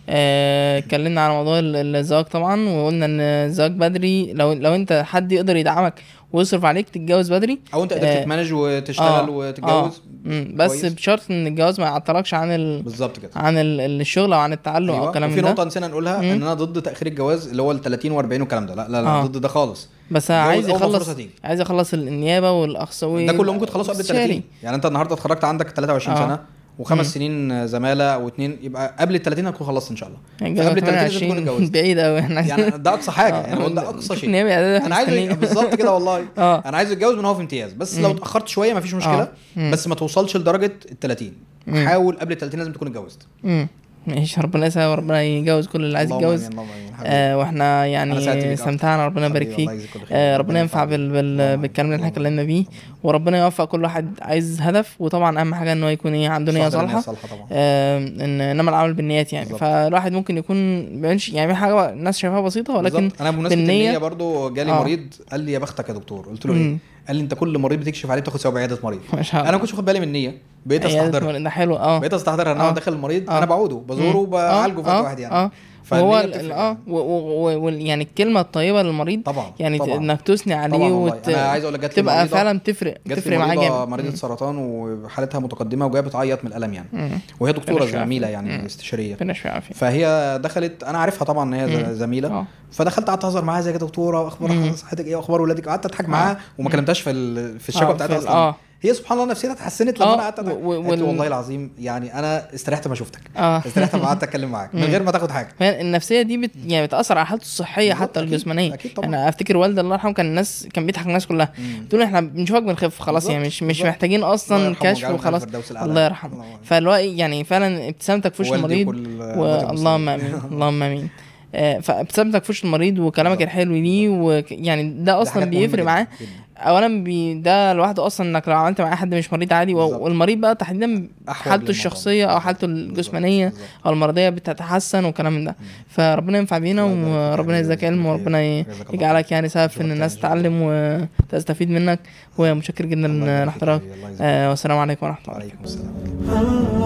آه، اتكلمنا على موضوع ال- الزواج طبعا وقلنا ان الزواج بدري لو لو انت حد يقدر يدعمك ويصرف عليك تتجوز بدري او انت قدرت آه، تتمانج وتشتغل آه، وتتجوز مم، بس كويس. بشرط ان الجواز ما يعطلكش عن ال... بالظبط كده عن ال- الشغل او عن التعلم او ايوه الكلام وفي من نقطه ده نسينا نقولها مم. ان انا ضد تاخير الجواز اللي هو ال 30 و40 والكلام ده لا لا لا آه. ضد ده خالص بس اتجوز عايز أول ما يخلص الفرصة تيجي. عايز يخلص النيابه والاقصوي ده كله ممكن تخلصه قبل ال 30 الاستشاري. يعني انت النهارده اتخرجت عندك 23 آه. سنه مم. وخمس سنين زماله او اتنين يبقى قبل ال 30 هتكون خلصت ان شاء الله يعني قبل ال 30 لازم 28 تكون اتجوزت بعيد قوي احنا يعني ده اقصى حاجه آه، يعني بقول ده اقصى شوف شيء نيابي إعدادي انا عايز مستنيه. بالظبط كده والله اه انا عايز اتجوز من هو في امتياز بس لو مم. اتاخرت شويه مفيش مشكله آه. مم. بس ما توصلش لدرجه ال 30 مم. حاول قبل ال 30 لازم تكون اتجوزت امم ماشي ربنا يسهل وربنا يجوز كل اللي عايز اللهم يتجوز آمين، اللهم آمين، حبيبي. آه واحنا أنا سعدت يعني بيك استمتعنا ربنا يبارك حبيبي، فيك الله يجزيك كل خير. آه ربنا ينفع بال... اللهم بال... آمين. بالكلام اللي احنا اللهم اتكلمنا بيه وربنا يوفق كل واحد عايز هدف وطبعا اهم حاجه ان هو يكون ايه عنده نيه صاحب النية صالحه صالحه طبعا آه ان انما العمل بالنيات يعني بالظبط. فالواحد ممكن يكون ما بيعملش يعني حاجه الناس شايفاها بسيطه ولكن بالظبط. انا بمناسبه بالنية- النيه برضو جالي آه. مريض قال لي يا بختك يا دكتور قلت له ايه مم. قال لي انت كل مريض بتكشف عليه بتاخد ثواب عياده مريض ما شاء الله انا ما كنتش واخد بالي من النيه بقيت عيادة استحضرها مريض، ده حلو اه بقيت استحضرها ان انا آه. داخل المريض آه. انا بعوده بزوره مم. وبعالجه في آه، وقت آه، واحد يعني اه فالنية وهو بتفرق ال- اه يعني. و- و- و- وال- يعني الكلمه الطيبه للمريض طبعا يعني ت- طبعا انك تثني عليه طبعا والله. وت... انا عايز اقول لك جات لي تبقى مريضة- فعلا تفرق جات تفرق لي معاه مريضه جامد مريضه سرطان وحالتها متقدمه وجايه بتعيط من الالم يعني مم. وهي دكتوره ربنا زميله يشفيها. يعني مم. استشاريه ربنا يشفي عافيه فهي دخلت انا عارفها طبعا ان هي ز- مم. زميله اه فدخلت قعدت اهزر معاها زي كده دكتوره واخبار مم. صحتك ايه واخبار ولادك قعدت اضحك آه. معاها وما مم. كلمتهاش في ال- في الشكوى آه، بتاعتها في ال- اصلا اه هي سبحان الله نفسيتها اتحسنت لما آه، انا قعدت أضحك. و- و- قالت لي وال- والله العظيم يعني انا استريحت ما شفتك اه استريحت ما قعدت اتكلم معاك من مم. غير ما تاخد حاجه فهي النفسيه دي بت... يعني بتاثر على حالته الصحيه بالظبط، حتى أكيد، الجسمانيه اكيد طبعا انا افتكر والدي الله يرحمه كان الناس كان بيضحك الناس كلها مم. تقول احنا بنشوفك بنخف خلاص بالظبط، يعني مش مش بالظبط. محتاجين الله اصلا يرحمه كشف ويجعله في وخلاص الفردوس الأعلى. الله يرحمه الله يرحمه. فالوقت يعني فعلا ابتسامتك في وش والدي المريض وكل أخواتي واللهم المسلمين. امين اللهم امين آه، فابتسامتك في وش المريض وكلامك بالظبط. الحلو ليه ويعني ده دي اصلا حاجات مهمة بيفرق جداً، معاه جداً. اولا بي ده لوحده اصلا انك لو عملت معاه حد مش مريض عادي و- بالظبط. والمريض بقى تحديدا أحوج حالته للموضوع. الشخصيه او حالته بالظبط، الجسمانيه بالظبط. او المرضيه بتتحسن وكلام من ده مم. فربنا ينفع بينا الله يبارك فيك وربنا يا يجزاك حبيبي، علم جزاك وربنا ي- الله خير. يجعلك يعني سبب في ان أشوفك الناس تاني إن شاء الله. تتعلم وتستفيد منك ومتشكر جدا الله يبارك فيك يا لحضرتك حبيبي، الله يجزاك آه، والسلام عليكم ورحمه الله وعليكم السلام